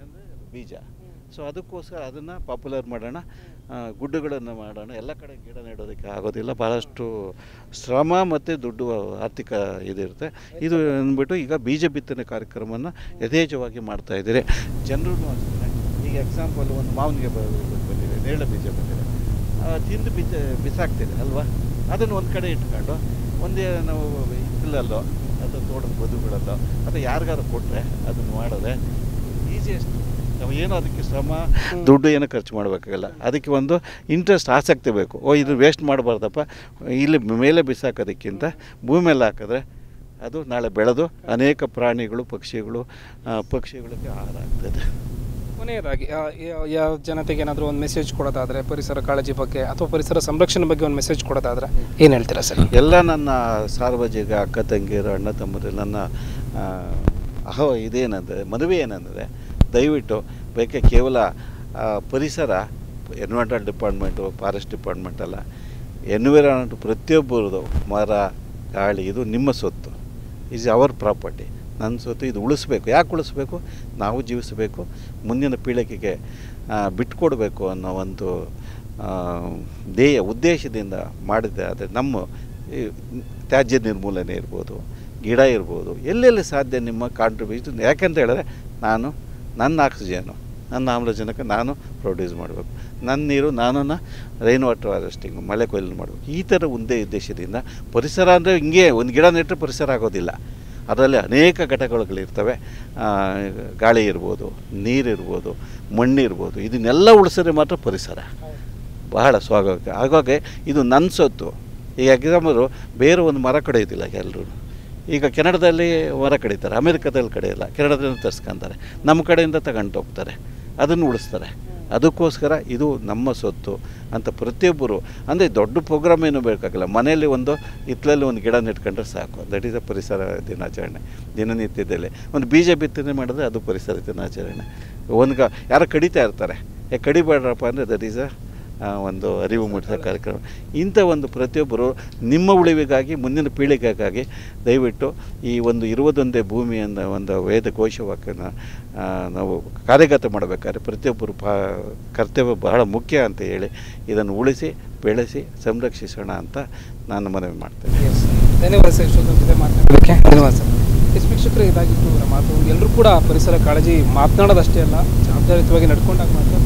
ಬೀಜ ಸೊ ಅದಕ್ಕೋಸ್ಕರ ಅದನ್ನು ಪಾಪ್ಯುಲರ್ ಮಾಡೋಣ ಆ, ಗುಡ್ಡಗಳನ್ನು ಮಾಡೋಣ ಎಲ್ಲ ಕಡೆ ಗಿಡ ನೆಡೋದಕ್ಕೆ ಆಗೋದಿಲ್ಲ ಭಾಳಷ್ಟು ಶ್ರಮ ಮತ್ತು ದುಡ್ಡು ಆರ್ಥಿಕ ಇದಿರುತ್ತೆ ಇದು ಅಂದ್ಬಿಟ್ಟು ಈಗ ಬೀಜ ಬಿತ್ತನೆ ಕಾರ್ಯಕ್ರಮವನ್ನು ಯಥೇಚ್ಛವಾಗಿ ಮಾಡ್ತಾ ಇದ್ದೀರಿ ಜನರು ಅಷ್ಟೇ ಈಗ ಎಕ್ಸಾಂಪಲ್ ಒಂದು ಮಾವಿನಿಗೆ ಬ- ಬಂದಿದೆ ನೇರಳೆ ಬೀಜ ಬಂದಿದೆ ಆ, ತಿಂದು ಬೀಜ ಬಿಸಾಕ್ತಿದೆ ಅಲ್ವಾ ಅದನ್ನು ಒಂದು ಕಡೆ ಇಟ್ಕೊಂಡು ಒಂದೇ ನಾವು ಹಿತ್ತಲಲ್ಲೋ ಅಥವಾ ತೋಟದ ಬದುಗಳಲ್ಲೋ ಅಥವಾ ಯಾರಿಗಾರು ಕೊಟ್ಟರೆ ಅದನ್ನು ಮಾಡಿದ್ರೆ ಈಸಿಯೆಸ್ಟ್ ನಾವು ಏನು ಅದಕ್ಕೆ ಶ್ರಮ ದುಡ್ಡು ಏನು ಖರ್ಚು ಮಾಡಬೇಕಾಗಲ್ಲ ಅದಕ್ಕೆ ಒಂದು ಇಂಟ್ರೆಸ್ಟ್ ಆಸಕ್ತಿ ಬೇಕು ಓ ಇದು ವೇಸ್ಟ್ ಮಾಡಬಾರ್ದಪ್ಪ ಇಲ್ಲಿ ಮೇಲೆ ಬಿಸಾಕೋದಕ್ಕಿಂತ ಭೂಮಿ ಮೇಲೆ ಹಾಕಿದ್ರೆ ಅದು ನಾಳೆ ಬೆಳೆದು ಅನೇಕ ಪ್ರಾಣಿಗಳು ಪಕ್ಷಿಗಳು ಆ, ಪಕ್ಷಿಗಳಿಗೆ ಆಹಾರ ಆಗ್ತದೆ ಕೊನೆಯದಾಗಿ ಆ, ಯಾ- ಯಾವ ಜನತೆಗೆ ಏನಾದರೂ ಒಂದು ಮೆಸೇಜ್ ಕೊಡೋದಾದ್ರೆ ಪರಿಸರ ಕಾಳಜಿ ಬಗ್ಗೆ ಅಥವಾ ಪರಿಸರ ಸಂರಕ್ಷಣೆ ಬಗ್ಗೆ ಒಂದು ಮೆಸೇಜ್ ಕೊಡೋದಾದ್ರೆ ಏನು ಹೇಳ್ತೀರಾ ಸರ್ ಎಲ್ಲ ನನ್ನ ಸಾರ್ವಜನಿಕ ಅಕ್ಕ ತಂಗಿಯರು ಅಣ್ಣ ತಮ್ಮರು ನನ್ನ ಆ, ಅಹೋ ಇದೇನಂದರೆ ಮದುವೆ ಏನಂದರೆ ದಯವಿಟ್ಟು ಬೇಕೆ ಕೇವಲ ಆ, ಪರಿಸರ ಎನ್ವಿರಾನ್ಮೆಂಟಲ್ ಡಿಪಾರ್ಟ್ಮೆಂಟು ಫಾರೆಸ್ಟ್ ಡಿಪಾರ್ಟ್ಮೆಂಟ್ ಅಲ್ಲ ಎನ್ವಿರಾನ್ಮೆಂಟ್ ಪ್ರತಿಯೊಬ್ಬರದು ಮರ ಗಾಳಿ ಇದು ನಿಮ್ಮ ಸೊತ್ತು ಈಸ್ ಅವರ್ ಪ್ರಾಪರ್ಟಿ ನನ್ನ ಸೊತ್ತು ಇದು ಉಳಿಸ್ಬೇಕು ಯಾಕೆ ಉಳಿಸ್ಬೇಕು ನಾವು ಜೀವಿಸಬೇಕು ಮುಂದಿನ ಪೀಳಿಗೆಗೆ ಆ, ಬಿಟ್ಕೊಡ್ಬೇಕು ಅನ್ನೋ ಒಂದು ಆ, ಧ್ಯೇಯ ಉದ್ದೇಶದಿಂದ ಮಾಡಿದೆ ಆದರೆ ನಮ್ಮ ಈ ತ್ಯಾಜ್ಯ ನಿರ್ಮೂಲನೆ ಇರ್ಬೋದು ಗಿಡ ಇರ್ಬೋದು ಎಲ್ಲೆಲ್ಲಿ ಸಾಧ್ಯ ನಿಮ್ಮ ಕಾಂಟ್ರಿಬ್ಯೂಷನ್ ಯಾಕೆಂತ ಹೇಳಿದ್ರೆ ನಾನು ನನ್ನ ಆಕ್ಸಿಜನು ನನ್ನ ಆಮ್ಲಜನಕ ನಾನು ಪ್ರೊಡ್ಯೂಸ್ ಮಾಡಬೇಕು ನನ್ನ ನೀರು ನಾನು ರೈನ್ ವಾಟರ್ ಹಾರ್ವೆಸ್ಟಿಂಗ್ ಮಳೆ ಕೊಯ್ಲು ಮಾಡಬೇಕು ಈ ಥರ ಒಂದೇ ಉದ್ದೇಶದಿಂದ ಪರಿಸರ ಅಂದರೆ ಹಿಂಗೆ ಒಂದು ಗಿಡ ನೆಟ್ಟರೆ ಪರಿಸರ ಆಗೋದಿಲ್ಲ ಅದರಲ್ಲಿ ಅನೇಕ ಘಟಕಗಳಿರ್ತವೆ ಆ, ಗಾಳಿ ಇರ್ಬೋದು ನೀರಿರ್ಬೋದು ಮಣ್ಣಿರ್ಬೋದು ಇದನ್ನೆಲ್ಲ ಉಳಿಸಿದ್ರೆ ಮಾತ್ರ ಪರಿಸರ ಬಹಳ ಸ್ವಾಗತ ಹಾಗಾಗಿ ಇದು ನನ್ನ ಸೊತ್ತು ಈಗ ಎಕ್ಸಾಂಪಲು ಬೇರೆ ಒಂದು ಮರ ಕಡಿಯೋದಿಲ್ಲ ಎಲ್ಲರೂ ಈಗ ಕೆನಡಾದಲ್ಲಿ ಮರ ಕಡಿತಾರೆ ಅಮೆರಿಕದಲ್ಲಿ ಕಡಿಯಲ್ಲ ಕೆನಡಾದಿಂದ ತರಿಸ್ಕೊಂತಾರೆ ನಮ್ಮ ಕಡೆಯಿಂದ ತಗೊಂಡು ಹೋಗ್ತಾರೆ ಅದನ್ನು ಉಳಿಸ್ತಾರೆ ಅದಕ್ಕೋಸ್ಕರ ಇದು ನಮ್ಮ ಸೊತ್ತು ಅಂತ ಪ್ರತಿಯೊಬ್ಬರು ಅಂದರೆ ದೊಡ್ಡ ಪ್ರೋಗ್ರಾಮ್ ಏನು ಬೇಕಾಗಿಲ್ಲ ಮನೆಯಲ್ಲಿ ಒಂದು ಹಿತ್ತಲಲ್ಲಿ ಒಂದು ಗಿಡ ನೆಟ್ಕೊಂಡ್ರೆ ಸಾಕು ದಟ್ ಈಸ್ ಅ ಪರಿಸರ ದಿನಾಚರಣೆ ದಿನನಿತ್ಯದಲ್ಲಿ ಒಂದು ಬೀಜ ಬಿತ್ತನೆ ಮಾಡಿದ್ರೆ ಅದು ಪರಿಸರ ದಿನಾಚರಣೆ ಒಂದು ಗ ಯಾರೋ ಕಡಿತಾ ಇರ್ತಾರೆ ಏ ಕಡಿಬೇಡ್ರಪ್ಪ ಅಂದರೆ ದಟ್ ಈಸ್ ಅ ಆ, ಒಂದು ಅರಿವು ಮೂಡಿಸೋ ಕಾರ್ಯಕ್ರಮ ಇಂಥ ಒಂದು ಪ್ರತಿಯೊಬ್ಬರು ನಿಮ್ಮ ಉಳಿವಿಗಾಗಿ ಮುಂದಿನ ಪೀಳಿಗೆಗಾಗಿ ದಯವಿಟ್ಟು ಈ ಒಂದು ಇರುವುದೊಂದೇ ಭೂಮಿ ಅನ್ನೋ ಒಂದು ವೇದ ಘೋಷವಾಕ್ಯನ ಆ, ನಾವು ಕಾರ್ಯಗತ ಮಾಡಬೇಕಾದ್ರೆ ಪ್ರತಿಯೊಬ್ಬರು ಪಾ ಕರ್ತವ್ಯ ಬಹಳ ಮುಖ್ಯ ಅಂತ ಹೇಳಿ ಇದನ್ನು ಉಳಿಸಿ ಬೆಳೆಸಿ ಸಂರಕ್ಷಿಸೋಣ ಅಂತ ನಾನು ಮನವಿ ಮಾಡ್ತೇನೆ ಧನ್ಯವಾದ ಸರ್ ಇಷ್ಟೊಂದು ಜೊತೆ ಮಾತನಾಡೋದಕ್ಕೆ ಧನ್ಯವಾದ ಸರ್ ಎಸ್ ವೀಕ್ಷಕರೇ ಇದಾಗಿತ್ತು ಅವರ ಮಾತು ಎಲ್ಲರೂ ಕೂಡ ಪರಿಸರ ಕಾಳಜಿ ಮಾತನಾಡೋದಷ್ಟೇ ಅಲ್ಲ ಜವಾಬ್ದಾರಿಯುತವಾಗಿ ನಡ್ಕೊಂಡಾಗ ಮಾತ್ರ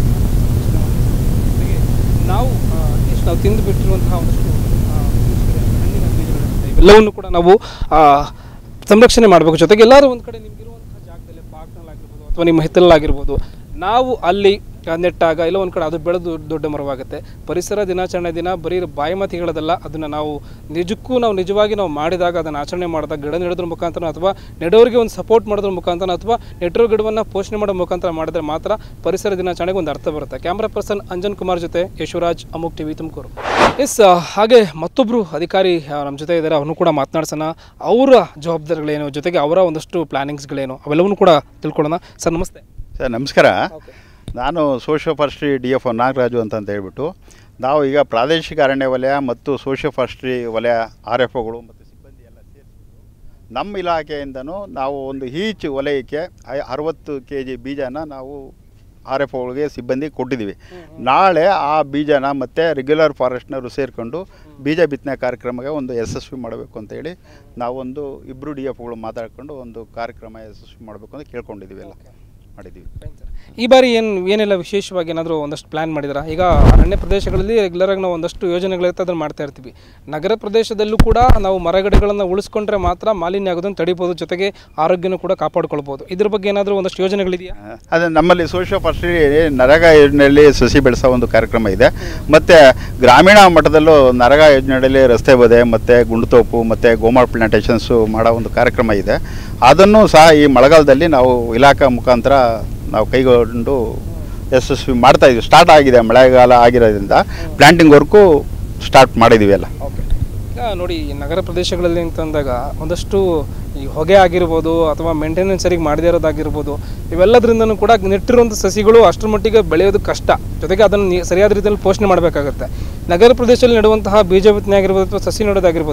ಜೊತೆಗೆ ನಾವು ಅಟ್ಲೀಸ್ಟ್ ನಾವು ತಿಂದು ಬಿಟ್ಟಿರುವಂತಹ ಒಂದಷ್ಟು ಆ, ಹಣ್ಣಿನ ಬೀಜಗಳಿರುತ್ತೆ ಇವೆಲ್ಲವನ್ನು ಕೂಡ ನಾವು ಆ, ಸಂರಕ್ಷಣೆ ಮಾಡಬೇಕು ಜೊತೆಗೆ ಎಲ್ಲರೂ ಒಂದು ಕಡೆ ನಿಮ್ಗಿರುವಂತಹ ಜಾಗದಲ್ಲಿ ಪಾರ್ಕ್ನಲ್ಲಾಗಿರ್ಬೋದು ಅಥವಾ ನಿಮ್ಮ ಹಿತ್ತಲಲ್ಲಾಗಿರ್ಬೋದು ನಾವು ಅಲ್ಲಿ ಆ, ನೆಟ್ಟಾಗ ಇಲ್ಲ ಒಂದು ಕಡೆ ಅದು ಬೆಳೆದು ದೊಡ್ಡ ಮರವಾಗುತ್ತೆ ಪರಿಸರ ದಿನಾಚರಣೆ ದಿನ ಬರೀ ಬಾಯಿ ಮಾತು ಹೇಳೋದಲ್ಲ ಅದನ್ನು ನಾವು ನಿಜಕ್ಕೂ ನಾವು ನಿಜವಾಗಿ ನಾವು ಮಾಡಿದಾಗ ಅದನ್ನು ಆಚರಣೆ ಮಾಡಿದಾಗ ಗಿಡ ನೆಡೋದ್ರ ಮುಖಾಂತರ ಅಥವಾ ನೆಡೋರಿಗೆ ಒಂದು ಸಪೋರ್ಟ್ ಮಾಡೋದ್ರ ಮುಖಾಂತರ ಅಥವಾ ನೆಟ್ಟಿರೋ ಗಿಡವನ್ನು ಪೋಷಣೆ ಮಾಡೋ ಮುಖಾಂತರ ಮಾಡಿದ್ರೆ ಮಾತ್ರ ಪರಿಸರ ದಿನಾಚರಣೆಗೆ ಒಂದು ಅರ್ಥ ಬರುತ್ತೆ ಕ್ಯಾಮ್ರಾ ಪರ್ಸನ್ ಅಂಜನ್ ಕುಮಾರ್ ಜೊತೆ ಯಶವರಾಜ್ ಅಮುಕ್ ಟಿವಿ ತುಮಕೂರು ಎಸ್ ಹಾಗೆ ಮತ್ತೊಬ್ಬರು ಅಧಿಕಾರಿ ನಮ್ಮ ಜೊತೆ ಇದ್ದಾರೆ ಅವ್ರನ್ನೂ ಕೂಡ ಮಾತನಾಡ್ಸೋಣ ಅವರ ಜವಾಬ್ದಾರಿಗಳೇನು ಜೊತೆಗೆ ಅವರ ಒಂದಷ್ಟು ಪ್ಲಾನಿಂಗ್ಸ್ಗಳೇನು ಅವೆಲ್ಲವನ್ನೂ ಕೂಡ ತಿಳ್ಕೊಳ್ಳೋಣ ಸರ್ ನಮಸ್ತೆ ಸರ್ ನಮಸ್ಕಾರ ಓಕೆ ನಾನು socio forestry D F Nagaraju ಅಂತ ಅಂತ ಹೇಳ್ಬಿಟ್ಟು ನಾವು ಈಗ ಪ್ರಾದೇಶಿಕ ಅರಣ್ಯ ವಲಯ ಮತ್ತು ಸೋಷಿಯೋ ಫಾರೆಸ್ಟ್ರಿ ವಲಯ ಆರ್ ಎಫ್ ಒಗಳು ಮತ್ತು ಸಿಬ್ಬಂದಿ ಎಲ್ಲ ಸೇರಿಸಿಬಿಟ್ಟು ನಮ್ಮ ಇಲಾಖೆಯಿಂದನೂ ನಾವು ಒಂದು ಈಚ್ ವಲಯಕ್ಕೆ ಐ- ಅರವತ್ತು ಕೆ ಜಿ ಬೀಜನ ನಾವು ಆರ್ ಎಫ್ ಒಗಳಿಗೆ ಸಿಬ್ಬಂದಿ ಕೊಟ್ಟಿದ್ದೀವಿ ನಾಳೆ ಆ ಬೀಜನ ಮತ್ತು ರೆಗ್ಯುಲರ್ ಫಾರೆಸ್ಟ್ನವರು ಸೇರಿಕೊಂಡು ಬೀಜ ಬಿತ್ತನೆ ಕಾರ್ಯಕ್ರಮಕ್ಕೆ ಒಂದು ಯಶಸ್ವಿ ಮಾಡಬೇಕು ಅಂತ ಹೇಳಿ ನಾವೊಂದು ಇಬ್ಬರು ಡಿ ಎಫ್ಗಳು ಮಾತಾಡಿಕೊಂಡು ಒಂದು ಕಾರ್ಯಕ್ರಮ ಯಶಸ್ವಿ ಮಾಡಬೇಕು ಅಂತ ಕೇಳ್ಕೊಂಡಿದ್ದೀವಿ ಎಲ್ಲ ಮಾಡಿದ್ದೀವಿ ಈ ಬಾರಿ ಏನು ಏನೆಲ್ಲ ವಿಶೇಷವಾಗಿ ಏನಾದರೂ ಒಂದಷ್ಟು ಪ್ಲ್ಯಾನ್ ಮಾಡಿದಾರಾ ಈಗ ಅರಣ್ಯ ಪ್ರದೇಶಗಳಲ್ಲಿ ರೆಗ್ಯುಲರಾಗಿ ನಾವು ಒಂದಷ್ಟು ಯೋಜನೆಗಳಿರುತ್ತೆ ಅದನ್ನು ಮಾಡ್ತಾ ಇರ್ತೀವಿ ನಗರ ಪ್ರದೇಶದಲ್ಲೂ ಕೂಡ ನಾವು ಮರಗಿಡಗಳನ್ನು ಉಳಿಸ್ಕೊಂಡ್ರೆ ಮಾತ್ರ ಮಾಲಿನ್ಯ ಆಗೋದನ್ನು ತಡಿಬೋದು ಜೊತೆಗೆ ಆರೋಗ್ಯನೂ ಕೂಡ ಕಾಪಾಡ್ಕೊಳ್ಬೋದು ಇದ್ರ ಬಗ್ಗೆ ಏನಾದರೂ ಒಂದಷ್ಟು ಯೋಜನೆಗಳಿದೆಯಾ ಅದೇ ನಮ್ಮಲ್ಲಿ ಸೋಷಿಯೋ ಫಾರೆಸ್ಟ್ರಿ ನರೇಗಾ ಯೋಜನೆಯಲ್ಲಿ ಸಸಿ ಬೆಳೆಸೋ ಒಂದು ಕಾರ್ಯಕ್ರಮ ಇದೆ ಮತ್ತು ಗ್ರಾಮೀಣ ಮಟ್ಟದಲ್ಲೂ ನರೇಗಾ ಯೋಜನೆಯಲ್ಲಿ ರಸ್ತೆ ಬದೆ ಮತ್ತು ಗುಂಡುತೋಪು ಮತ್ತು ಗೋಮಾಳ ಪ್ಲಾಂಟೇಷನ್ಸು ಮಾಡೋ ಒಂದು ಕಾರ್ಯಕ್ರಮ ಇದೆ ಅದನ್ನು ಸಹ ಈ ಮಳೆಗಾಲದಲ್ಲಿ ನಾವು ಇಲಾಖಾ ಮುಖಾಂತರ ನಾವು ಕೈಗೊಂಡು ಯಶಸ್ವಿ ಮಾಡ್ತಾ ಇದ್ದೀವಿ ಸ್ಟಾರ್ಟ್ ಆಗಿದೆ ಮಳೆಗಾಲ ಆಗಿರೋದ್ರಿಂದ ಪ್ಲಾಂಟಿಂಗ್ ವರ್ಕು ಸ್ಟಾರ್ಟ್ ಮಾಡಿದ್ದೀವಿ ಎಲ್ಲ ಓಕೆ ಈಗ ನೋಡಿ ಈ ನಗರ ಪ್ರದೇಶಗಳಲ್ಲಿ ಅಂತಂದಾಗ ಒಂದಷ್ಟು ಈ ಹೊಗೆ ಆಗಿರ್ಬೋದು ಅಥವಾ ಮೇಂಟೆನೆನ್ಸ್ ಸರಿಗೆ ಮಾಡದೇ ಇರೋದಾಗಿರ್ಬೋದು ಇವೆಲ್ಲದರಿಂದನೂ ಕೂಡ ನೆಟ್ಟಿರುವಂಥ ಸಸಿಗಳು ಅಷ್ಟರ ಮಟ್ಟಿಗೆ ಬೆಳೆಯೋದು ಕಷ್ಟ ಜೊತೆಗೆ ಅದನ್ನು ನೀ- ಸರಿಯಾದ ರೀತಿಯಲ್ಲಿ ಪೋಷಣೆ ಮಾಡಬೇಕಾಗುತ್ತೆ ನಗರ ಪ್ರದೇಶದಲ್ಲಿ ನೆಡುವಂತಹ ಬೀಜ ಬಿತ್ತನೆ ಆಗಿರ್ಬೋದು ಅಥವಾ ಸಸಿ ನೆಡೋದಾಗಿರ್ಬೋದು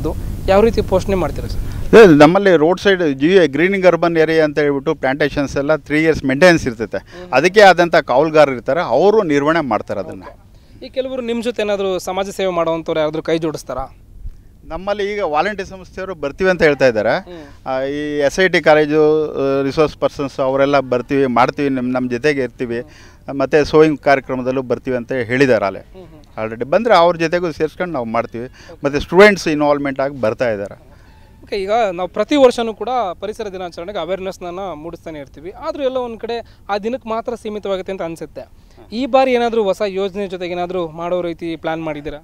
ಯಾವ ರೀತಿ ಪೋಷಣೆ ಮಾಡ್ತೀರಾ ಸರ್ ಅದೇ ನಮ್ಮಲ್ಲಿ road side G greening urban area ಅಂತ ಹೇಳ್ಬಿಟ್ಟು ಪ್ಲಾಂಟೇಶನ್ಸ್ ಎಲ್ಲ ತ್ರೀ ಇಯರ್ಸ್ ಮೇಂಟೆನೆನ್ಸ್ ಇರ್ತೈತೆ ಅದಕ್ಕೆ ಆದಂಥ ಕಾವಲುಗಾರರು ಇರ್ತಾರೆ ಅವರು ನಿರ್ವಹಣೆ ಮಾಡ್ತಾರೆ ಅದನ್ನು ಈ ಕೆಲವರು ನಿಮ್ಮ ಜೊತೆ ಏನಾದರೂ ಸಮಾಜ ಸೇವೆ ಮಾಡೋವಂಥವ್ರು ಯಾರಾದರೂ ಕೈ ಜೋಡಿಸ್ತಾರಾ ನಮ್ಮಲ್ಲಿ ಈಗ ವಾಲಂಟಿಯರ್ ಸಂಸ್ಥೆಯವರು ಬರ್ತೀವಿ ಅಂತ ಹೇಳ್ತಾ ಇದ್ದಾರೆ ಆ, ಈ S I T college resource persons ಅವರೆಲ್ಲ ಬರ್ತೀವಿ ಮಾಡ್ತೀವಿ ನಮ್ಮ ನಮ್ಮ ಜೊತೆಗೆ ಇರ್ತೀವಿ ಮತ್ತು ಸೋಯಿಂಗ್ ಕಾರ್ಯಕ್ರಮದಲ್ಲೂ ಬರ್ತೀವಿ ಅಂತ ಹೇಳಿದ್ದಾರೆ ಅಲ್ಲೇ ಆಲ್ರೆಡಿ ಬಂದರೆ ಅವ್ರ ಜೊತೆಗೂ ಸೇರಿಸ್ಕೊಂಡು ನಾವು ಮಾಡ್ತೀವಿ ಮತ್ತು ಸ್ಟೂಡೆಂಟ್ಸ್ ಇನ್ವಾಲ್ವ್ಮೆಂಟ್ ಆಗಿ ಬರ್ತಾ ಇದ್ದಾರೆ ಓಕೆ ಈಗ ನಾವು ಪ್ರತಿ ವರ್ಷವೂ ಕೂಡ ಪರಿಸರ ದಿನಾಚರಣೆಗೆ ಅವೇರ್ನೆಸ್ನ ಮೂಡಿಸ್ತಾನೆ ಇರ್ತೀವಿ ಆದರೂ ಎಲ್ಲ ಒಂದು ಕಡೆ ಆ ದಿನಕ್ಕೆ ಮಾತ್ರ ಸೀಮಿತವಾಗುತ್ತೆ ಅಂತ ಅನಿಸುತ್ತೆ ಈ ಬಾರಿ ಏನಾದರೂ ಹೊಸ ಯೋಜನೆ ಜೊತೆಗೆ ಏನಾದರೂ ಮಾಡೋ ರೀತಿ ಪ್ಲ್ಯಾನ್ ಮಾಡಿದ್ದೀರಾ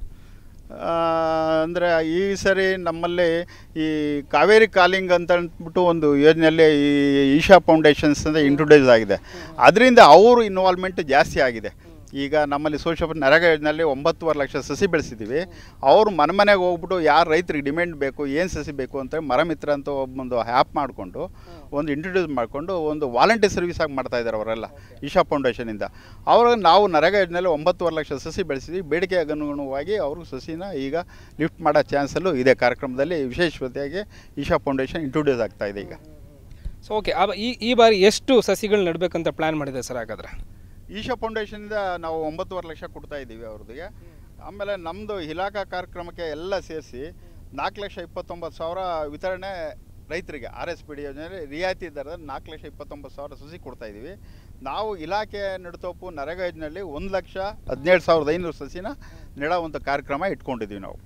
ಅಂದರೆ ಈ ಸರಿ ನಮ್ಮಲ್ಲಿ ಈ ಕಾವೇರಿ ಕಾಲಿಂಗ್ ಅಂತ ಅಂದ್ಬಿಟ್ಟು ಒಂದು ಯೋಜನೆಯಲ್ಲಿ ಈ ಈಶಾ ಫೌಂಡೇಶನ್ಸ್ ಅಂತ ಇಂಟ್ರೊಡ್ಯೂಸ್ ಆಗಿದೆ ಅದರಿಂದ ಅವರು ಇನ್ವಾಲ್ವ್ಮೆಂಟ್ ಜಾಸ್ತಿ ಆಗಿದೆ ಈಗ ನಮ್ಮಲ್ಲಿ ಸೋಷಿಯಲ್ ನರೇಗಾ ಯೋಜನೆಯಲ್ಲಿ ಒಂಬತ್ತುವರೆ ಲಕ್ಷ ಸಸಿ ಬೆಳೆಸಿದ್ದೀವಿ ಅವರು ಮನೆ ಮನೆಗೆ ಹೋಗ್ಬಿಟ್ಟು ಯಾರು ರೈತರಿಗೆ ಡಿಮ್ಯಾಂಡ್ ಬೇಕು ಏನು ಸಸಿ ಬೇಕು ಅಂತ ಮರ ಮಿತ್ರ ಅಂತ ಒಂದು ಆ್ಯಪ್ ಮಾಡಿಕೊಂಡು ಒಂದು ಇಂಟ್ರೊಡ್ಯೂಸ್ ಮಾಡಿಕೊಂಡು ಒಂದು ವಾಲಂಟಿಯರ್ ಸರ್ವಿಸ್ ಆಗಿ ಮಾಡ್ತಾ ಇದ್ದಾರೆ ಅವರೆಲ್ಲ ಈಶಾ ಫೌಂಡೇಶನಿಂದ ಅವರು ನಾವು ನರೇಗಾ ಯೋಜನೆಯಲ್ಲಿ ಒಂಬತ್ತುವರೆ ಲಕ್ಷ ಸಸಿ ಬೆಳೆಸಿದ್ವಿ ಬೇಡಿಕೆ ಅನುಗುಣವಾಗಿ ಅವರು ಸಸಿನ ಈಗ ಲಿಫ್ಟ್ ಮಾಡೋ ಚಾನ್ಸಲ್ಲೂ ಇದೆ ಕಾರ್ಯಕ್ರಮದಲ್ಲಿ ವಿಶೇಷತೆಯಾಗಿ ಈಶಾ ಫೌಂಡೇಶನ್ ಇಂಟ್ರೊಡ್ಯೂಸ್ ಆಗ್ತಾ ಇದೆ ಈಗ ಸೊ ಓಕೆ ಈ ಈ ಬಾರಿ ಎಷ್ಟು ಸಸಿಗಳು ನೆಡಬೇಕಂತ ಪ್ಲ್ಯಾನ್ ಮಾಡಿದೆ ಸರ್ ಹಾಗಾದರೆ ಈಶಾ ಫೌಂಡೇಶನಿಂದ ನಾವು ಒಂಬತ್ತುವರೆ ಲಕ್ಷ ಕೊಡ್ತಾ ಇದ್ದೀವಿ ಅವ್ರದ್ದಿಗೆ ಆಮೇಲೆ ನಮ್ಮದು ಇಲಾಖಾ ಕಾರ್ಯಕ್ರಮಕ್ಕೆ ಎಲ್ಲ ಸೇರಿಸಿ ನಾಲ್ಕು ಲಕ್ಷ ಇಪ್ಪತ್ತೊಂಬತ್ತು ಸಾವಿರ ವಿತರಣೆ ರೈತರಿಗೆ ಆರ್ ಎಸ್ ಪಿ ಡಿ ಯೋಜನೆಯಲ್ಲಿ ರಿಯಾಯಿತಿ ದರದಲ್ಲಿ ನಾಲ್ಕು ಲಕ್ಷ ಇಪ್ಪತ್ತೊಂಬತ್ತು ಸಾವಿರ ಸಸಿ ಕೊಡ್ತಾ ಇದ್ದೀವಿ ನಾವು ಇಲಾಖೆ ನಡುತೋಪು ನರೇಗಾ ಯೋಜನೆಯಲ್ಲಿ ಒಂದು ಲಕ್ಷ ಹದಿನೇಳು ಸಾವಿರದ ಐನೂರು ಸಸಿನ ನೆಡುವಂಥ ಕಾರ್ಯಕ್ರಮ ಇಟ್ಕೊಂಡಿದ್ದೀವಿ ನಾವು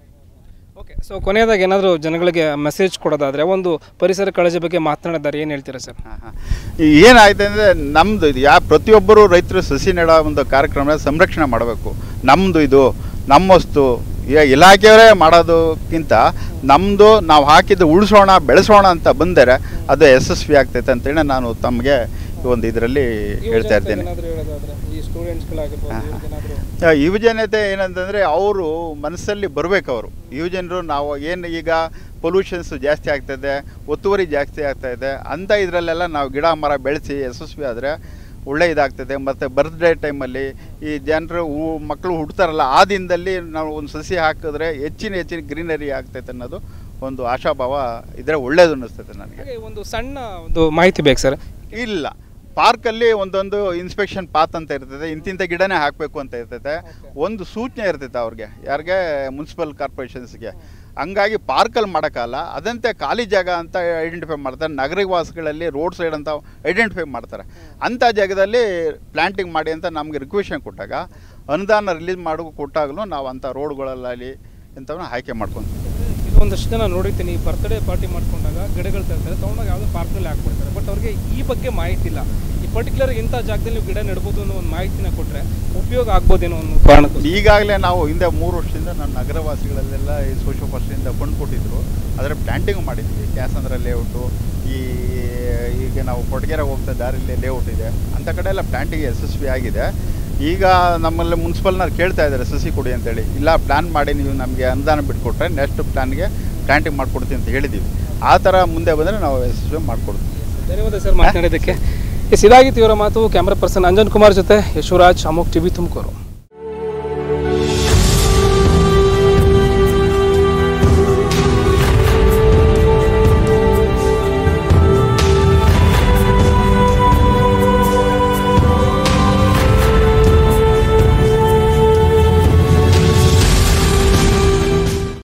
ಓಕೆ ಸೊ ಕೊನೆಯದಾಗಿ ಏನಾದರೂ ಜನಗಳಿಗೆ ಮೆಸೇಜ್ ಕೊಡೋದಾದರೆ ಒಂದು ಪರಿಸರ ಕಾಳಜಿ ಬಗ್ಗೆ ಮಾತನಾಡಿದ್ದಾರೆ ಏನು ಹೇಳ್ತೀರಾ ಸರ್ ಹಾಂ ಹಾಂ ಏನಾಯ್ತು ಅಂದರೆ ನಮ್ಮದು ಇದು ಯಾ ಪ್ರತಿಯೊಬ್ಬರು ರೈತರು ಸಸಿ ನೆಡೋ ಒಂದು ಕಾರ್ಯಕ್ರಮ ಸಂರಕ್ಷಣೆ ಮಾಡಬೇಕು ನಮ್ಮದು ಇದು ನಮ್ಮ ವಸ್ತು ಈಗ ಇಲಾಖೆಯವರೇ ಮಾಡೋದಕ್ಕಿಂತ ನಮ್ಮದು ನಾವು ಹಾಕಿದ್ದು ಉಳಿಸೋಣ ಬೆಳೆಸೋಣ ಅಂತ ಬಂದರೆ ಅದು ಯಶಸ್ವಿ ಆಗ್ತೈತೆ ಅಂತೇಳಿ ನಾನು ತಮಗೆ ಒಂದು ಇದರಲ್ಲಿ ಹೇಳ್ತಾ ಇರ್ತೇನೆ ಏನಾದರೂ ಹೇಳೋದಾದರೆ ಈ ಸ್ಟೂಡೆಂಟ್ಸ್ಗಳಾಗಿರ್ಬೋದು ಏನಾದರೂ ಆ, ಯುವಜನತೆ ಏನಂತಂದರೆ ಅವರು ಮನಸ್ಸಲ್ಲಿ ಬರಬೇಕು ಅವರು ಯುವಜನರು ನಾವು ಏನು ಈಗ ಪೊಲ್ಯೂಷನ್ಸ್ ಜಾಸ್ತಿ ಆಗ್ತಾಯಿದೆ ಒತ್ತುವರಿ ಜಾಸ್ತಿ ಆಗ್ತಾ ಇದೆ ಅಂಥ ಇದರಲ್ಲೆಲ್ಲ ನಾವು ಗಿಡ ಮರ ಬೆಳೆಸಿ ಯಶಸ್ವಿ ಆದರೆ ಒಳ್ಳೆ ಇದಾಗ್ತದೆ ಮತ್ತು ಬರ್ತ್ಡೇ ಟೈಮಲ್ಲಿ ಈ ಜನರು ಹೂ ಮಕ್ಕಳು ಹುಡ್ತಾರಲ್ಲ ಆ ದಿನದಲ್ಲಿ ನಾವು ಒಂದು ಸಸಿ ಹಾಕಿದ್ರೆ ಹೆಚ್ಚಿನ ಹೆಚ್ಚಿನ ಗ್ರೀನರಿ ಆಗ್ತೈತೆ ಅನ್ನೋದು ಒಂದು ಆಶಾಭಾವ ಇದ್ರೆ ಒಳ್ಳೇದು ಅನ್ನಿಸ್ತೈತೆ ನನಗೆ ಹಾಗೆ ಒಂದು ಸಣ್ಣ ಒಂದು ಮಾಹಿತಿ ಬೇಕು ಸರ್ ಇಲ್ಲ ಪಾರ್ಕಲ್ಲಿ ಒಂದೊಂದು ಇನ್ಸ್ಪೆಕ್ಷನ್ ಪಾತ್ ಅಂತ ಇರ್ತದೆ ಇಂತಿಂಥ ಗಿಡನೇ ಹಾಕಬೇಕು ಅಂತ ಇರ್ತೈತೆ ಒಂದು ಸೂಚನೆ ಇರ್ತೈತೆ ಅವ್ರಿಗೆ ಯಾರಿಗೆ ಮುನ್ಸಿಪಲ್ ಕಾರ್ಪೊರೇಷನ್ಸ್ಗೆ ಹಂಗಾಗಿ ಪಾರ್ಕಲ್ಲಿ ಮಾಡೋಕ್ಕಲ್ಲ ಅದಂತೆ ಖಾಲಿ ಜಾಗ ಅಂತ ಐಡೆಂಟಿಫೈ ಮಾಡ್ತಾರೆ ನಗರವಾಸಗಳಲ್ಲಿ ರೋಡ್ ಸೈಡ್ ಅಂತ ಐಡೆಂಟಿಫೈ ಮಾಡ್ತಾರೆ ಅಂಥ ಜಾಗದಲ್ಲಿ ಪ್ಲ್ಯಾಂಟಿಂಗ್ ಮಾಡಿ ಅಂತ ನಮಗೆ ರಿಕ್ವೆಷನ್ ಕೊಟ್ಟಾಗ ಅನುದಾನ ರಿಲೀಸ್ ಮಾಡೋ ಕೊಟ್ಟಾಗಲೂ ನಾವು ಅಂಥ ರೋಡ್ಗಳಲ್ಲಾಗಲಿ ಇಂಥವನ್ನ ಆಯ್ಕೆ ಮಾಡ್ಕೊತೀವಿ ಕೆಲವೊಂದಷ್ಟು ಜನ ನೋಡಿರ್ತೀನಿ ಬರ್ತ್ಡೇ ಪಾರ್ಟಿ ಮಾಡ್ಕೊಂಡಾಗ ಗಿಡಗಳು ತರ್ತಾರೆ ತೊಗೊಂಡಾಗ ಯಾವುದೋ ಪಾರ್ಕ್ನಲ್ಲಿ ಹಾಕ್ಬಿಡ್ತಾರೆ ಬಟ್ ಅವ್ರಿಗೆ ಈ ಬಗ್ಗೆ ಮಾಹಿತಿ ಇಲ್ಲ ಈ ಪರ್ಟಿಕ್ಯುಲರ್ ಇಂಥ ಜಾಗದಲ್ಲಿ ನೀವು ಗಿಡ ನೆಡ್ಬೋದು ಅನ್ನೋ ಒಂದು ಮಾಹಿತಿನ ಕೊಟ್ಟರೆ ಉಪಯೋಗ ಆಗ್ಬೋದೇನೋ ಒಂದು ಕಾರಣಕ್ಕೆ ಈಗಾಗಲೇ ನಾವು ಹಿಂದೆ ಮೂರು ವರ್ಷದಿಂದ ನನ್ನ ನಗರವಾಸಿಗಳಲ್ಲೆಲ್ಲ ಈ ಸೋಶೋ ಫಸ್ಟಿಂದ ಫಂಡ್ ಕೊಟ್ಟಿದ್ರು ಅದರ ಪ್ಲ್ಯಾಂಟಿಂಗ್ ಮಾಡಿದ್ವಿ ಕ್ಯಾಸಂದ್ರ ಲೇಔಟು ಈ ಈಗ ನಾವು ಕೊಡಗೆರೆ ಹೋಗ್ತಾ ದಾರಿಲಿ ಲೇಔಟ್ ಇದೆ ಅಂಥ ಕಡೆ ಎಲ್ಲ ಪ್ಲ್ಯಾಂಟಿಂಗ್ ಯಶಸ್ವಿ ಆಗಿದೆ ಈಗ ನಮ್ಮಲ್ಲಿ ಮುನ್ಸಿಪಲ್ನವ್ರು ಕೇಳ್ತಾ ಇದ್ದಾರೆ ಸಸಿ ಕೊಡಿ ಅಂತೇಳಿ ಇಲ್ಲ ಪ್ಲ್ಯಾನ್ ಮಾಡಿ ನೀವು ನಮಗೆ ಅನುದಾನ ಬಿಟ್ಕೊಟ್ರೆ ನೆಕ್ಸ್ಟ್ ಪ್ಲ್ಯಾನ್ಗೆ ಪ್ಲ್ಯಾಂಟಿಂಗ್ ಮಾಡಿಕೊಡ್ತೀವಿ ಅಂತ ಹೇಳಿದ್ದೀವಿ ಆ ಥರ ಮುಂದೆ ಬಂದರೆ ನಾವು ಯಶಸ್ವಿ ಮಾಡಿಕೊಡ್ತೀವಿ ಧನ್ಯವಾದ ಸರ್ ಮಾತನಾಡಿದ್ದಕ್ಕೆ ಎಸ್ ಇದಾಗಿತ್ತು ಇವರ ಮಾತು ಕ್ಯಾಮ್ರಾ ಪರ್ಸನ್ ಅಂಜನ್ ಕುಮಾರ್ ಜೊತೆ ಯಶವರಾಜ್ ಅಮೋಕ್ ಟಿವಿ ತುಮಕೂರು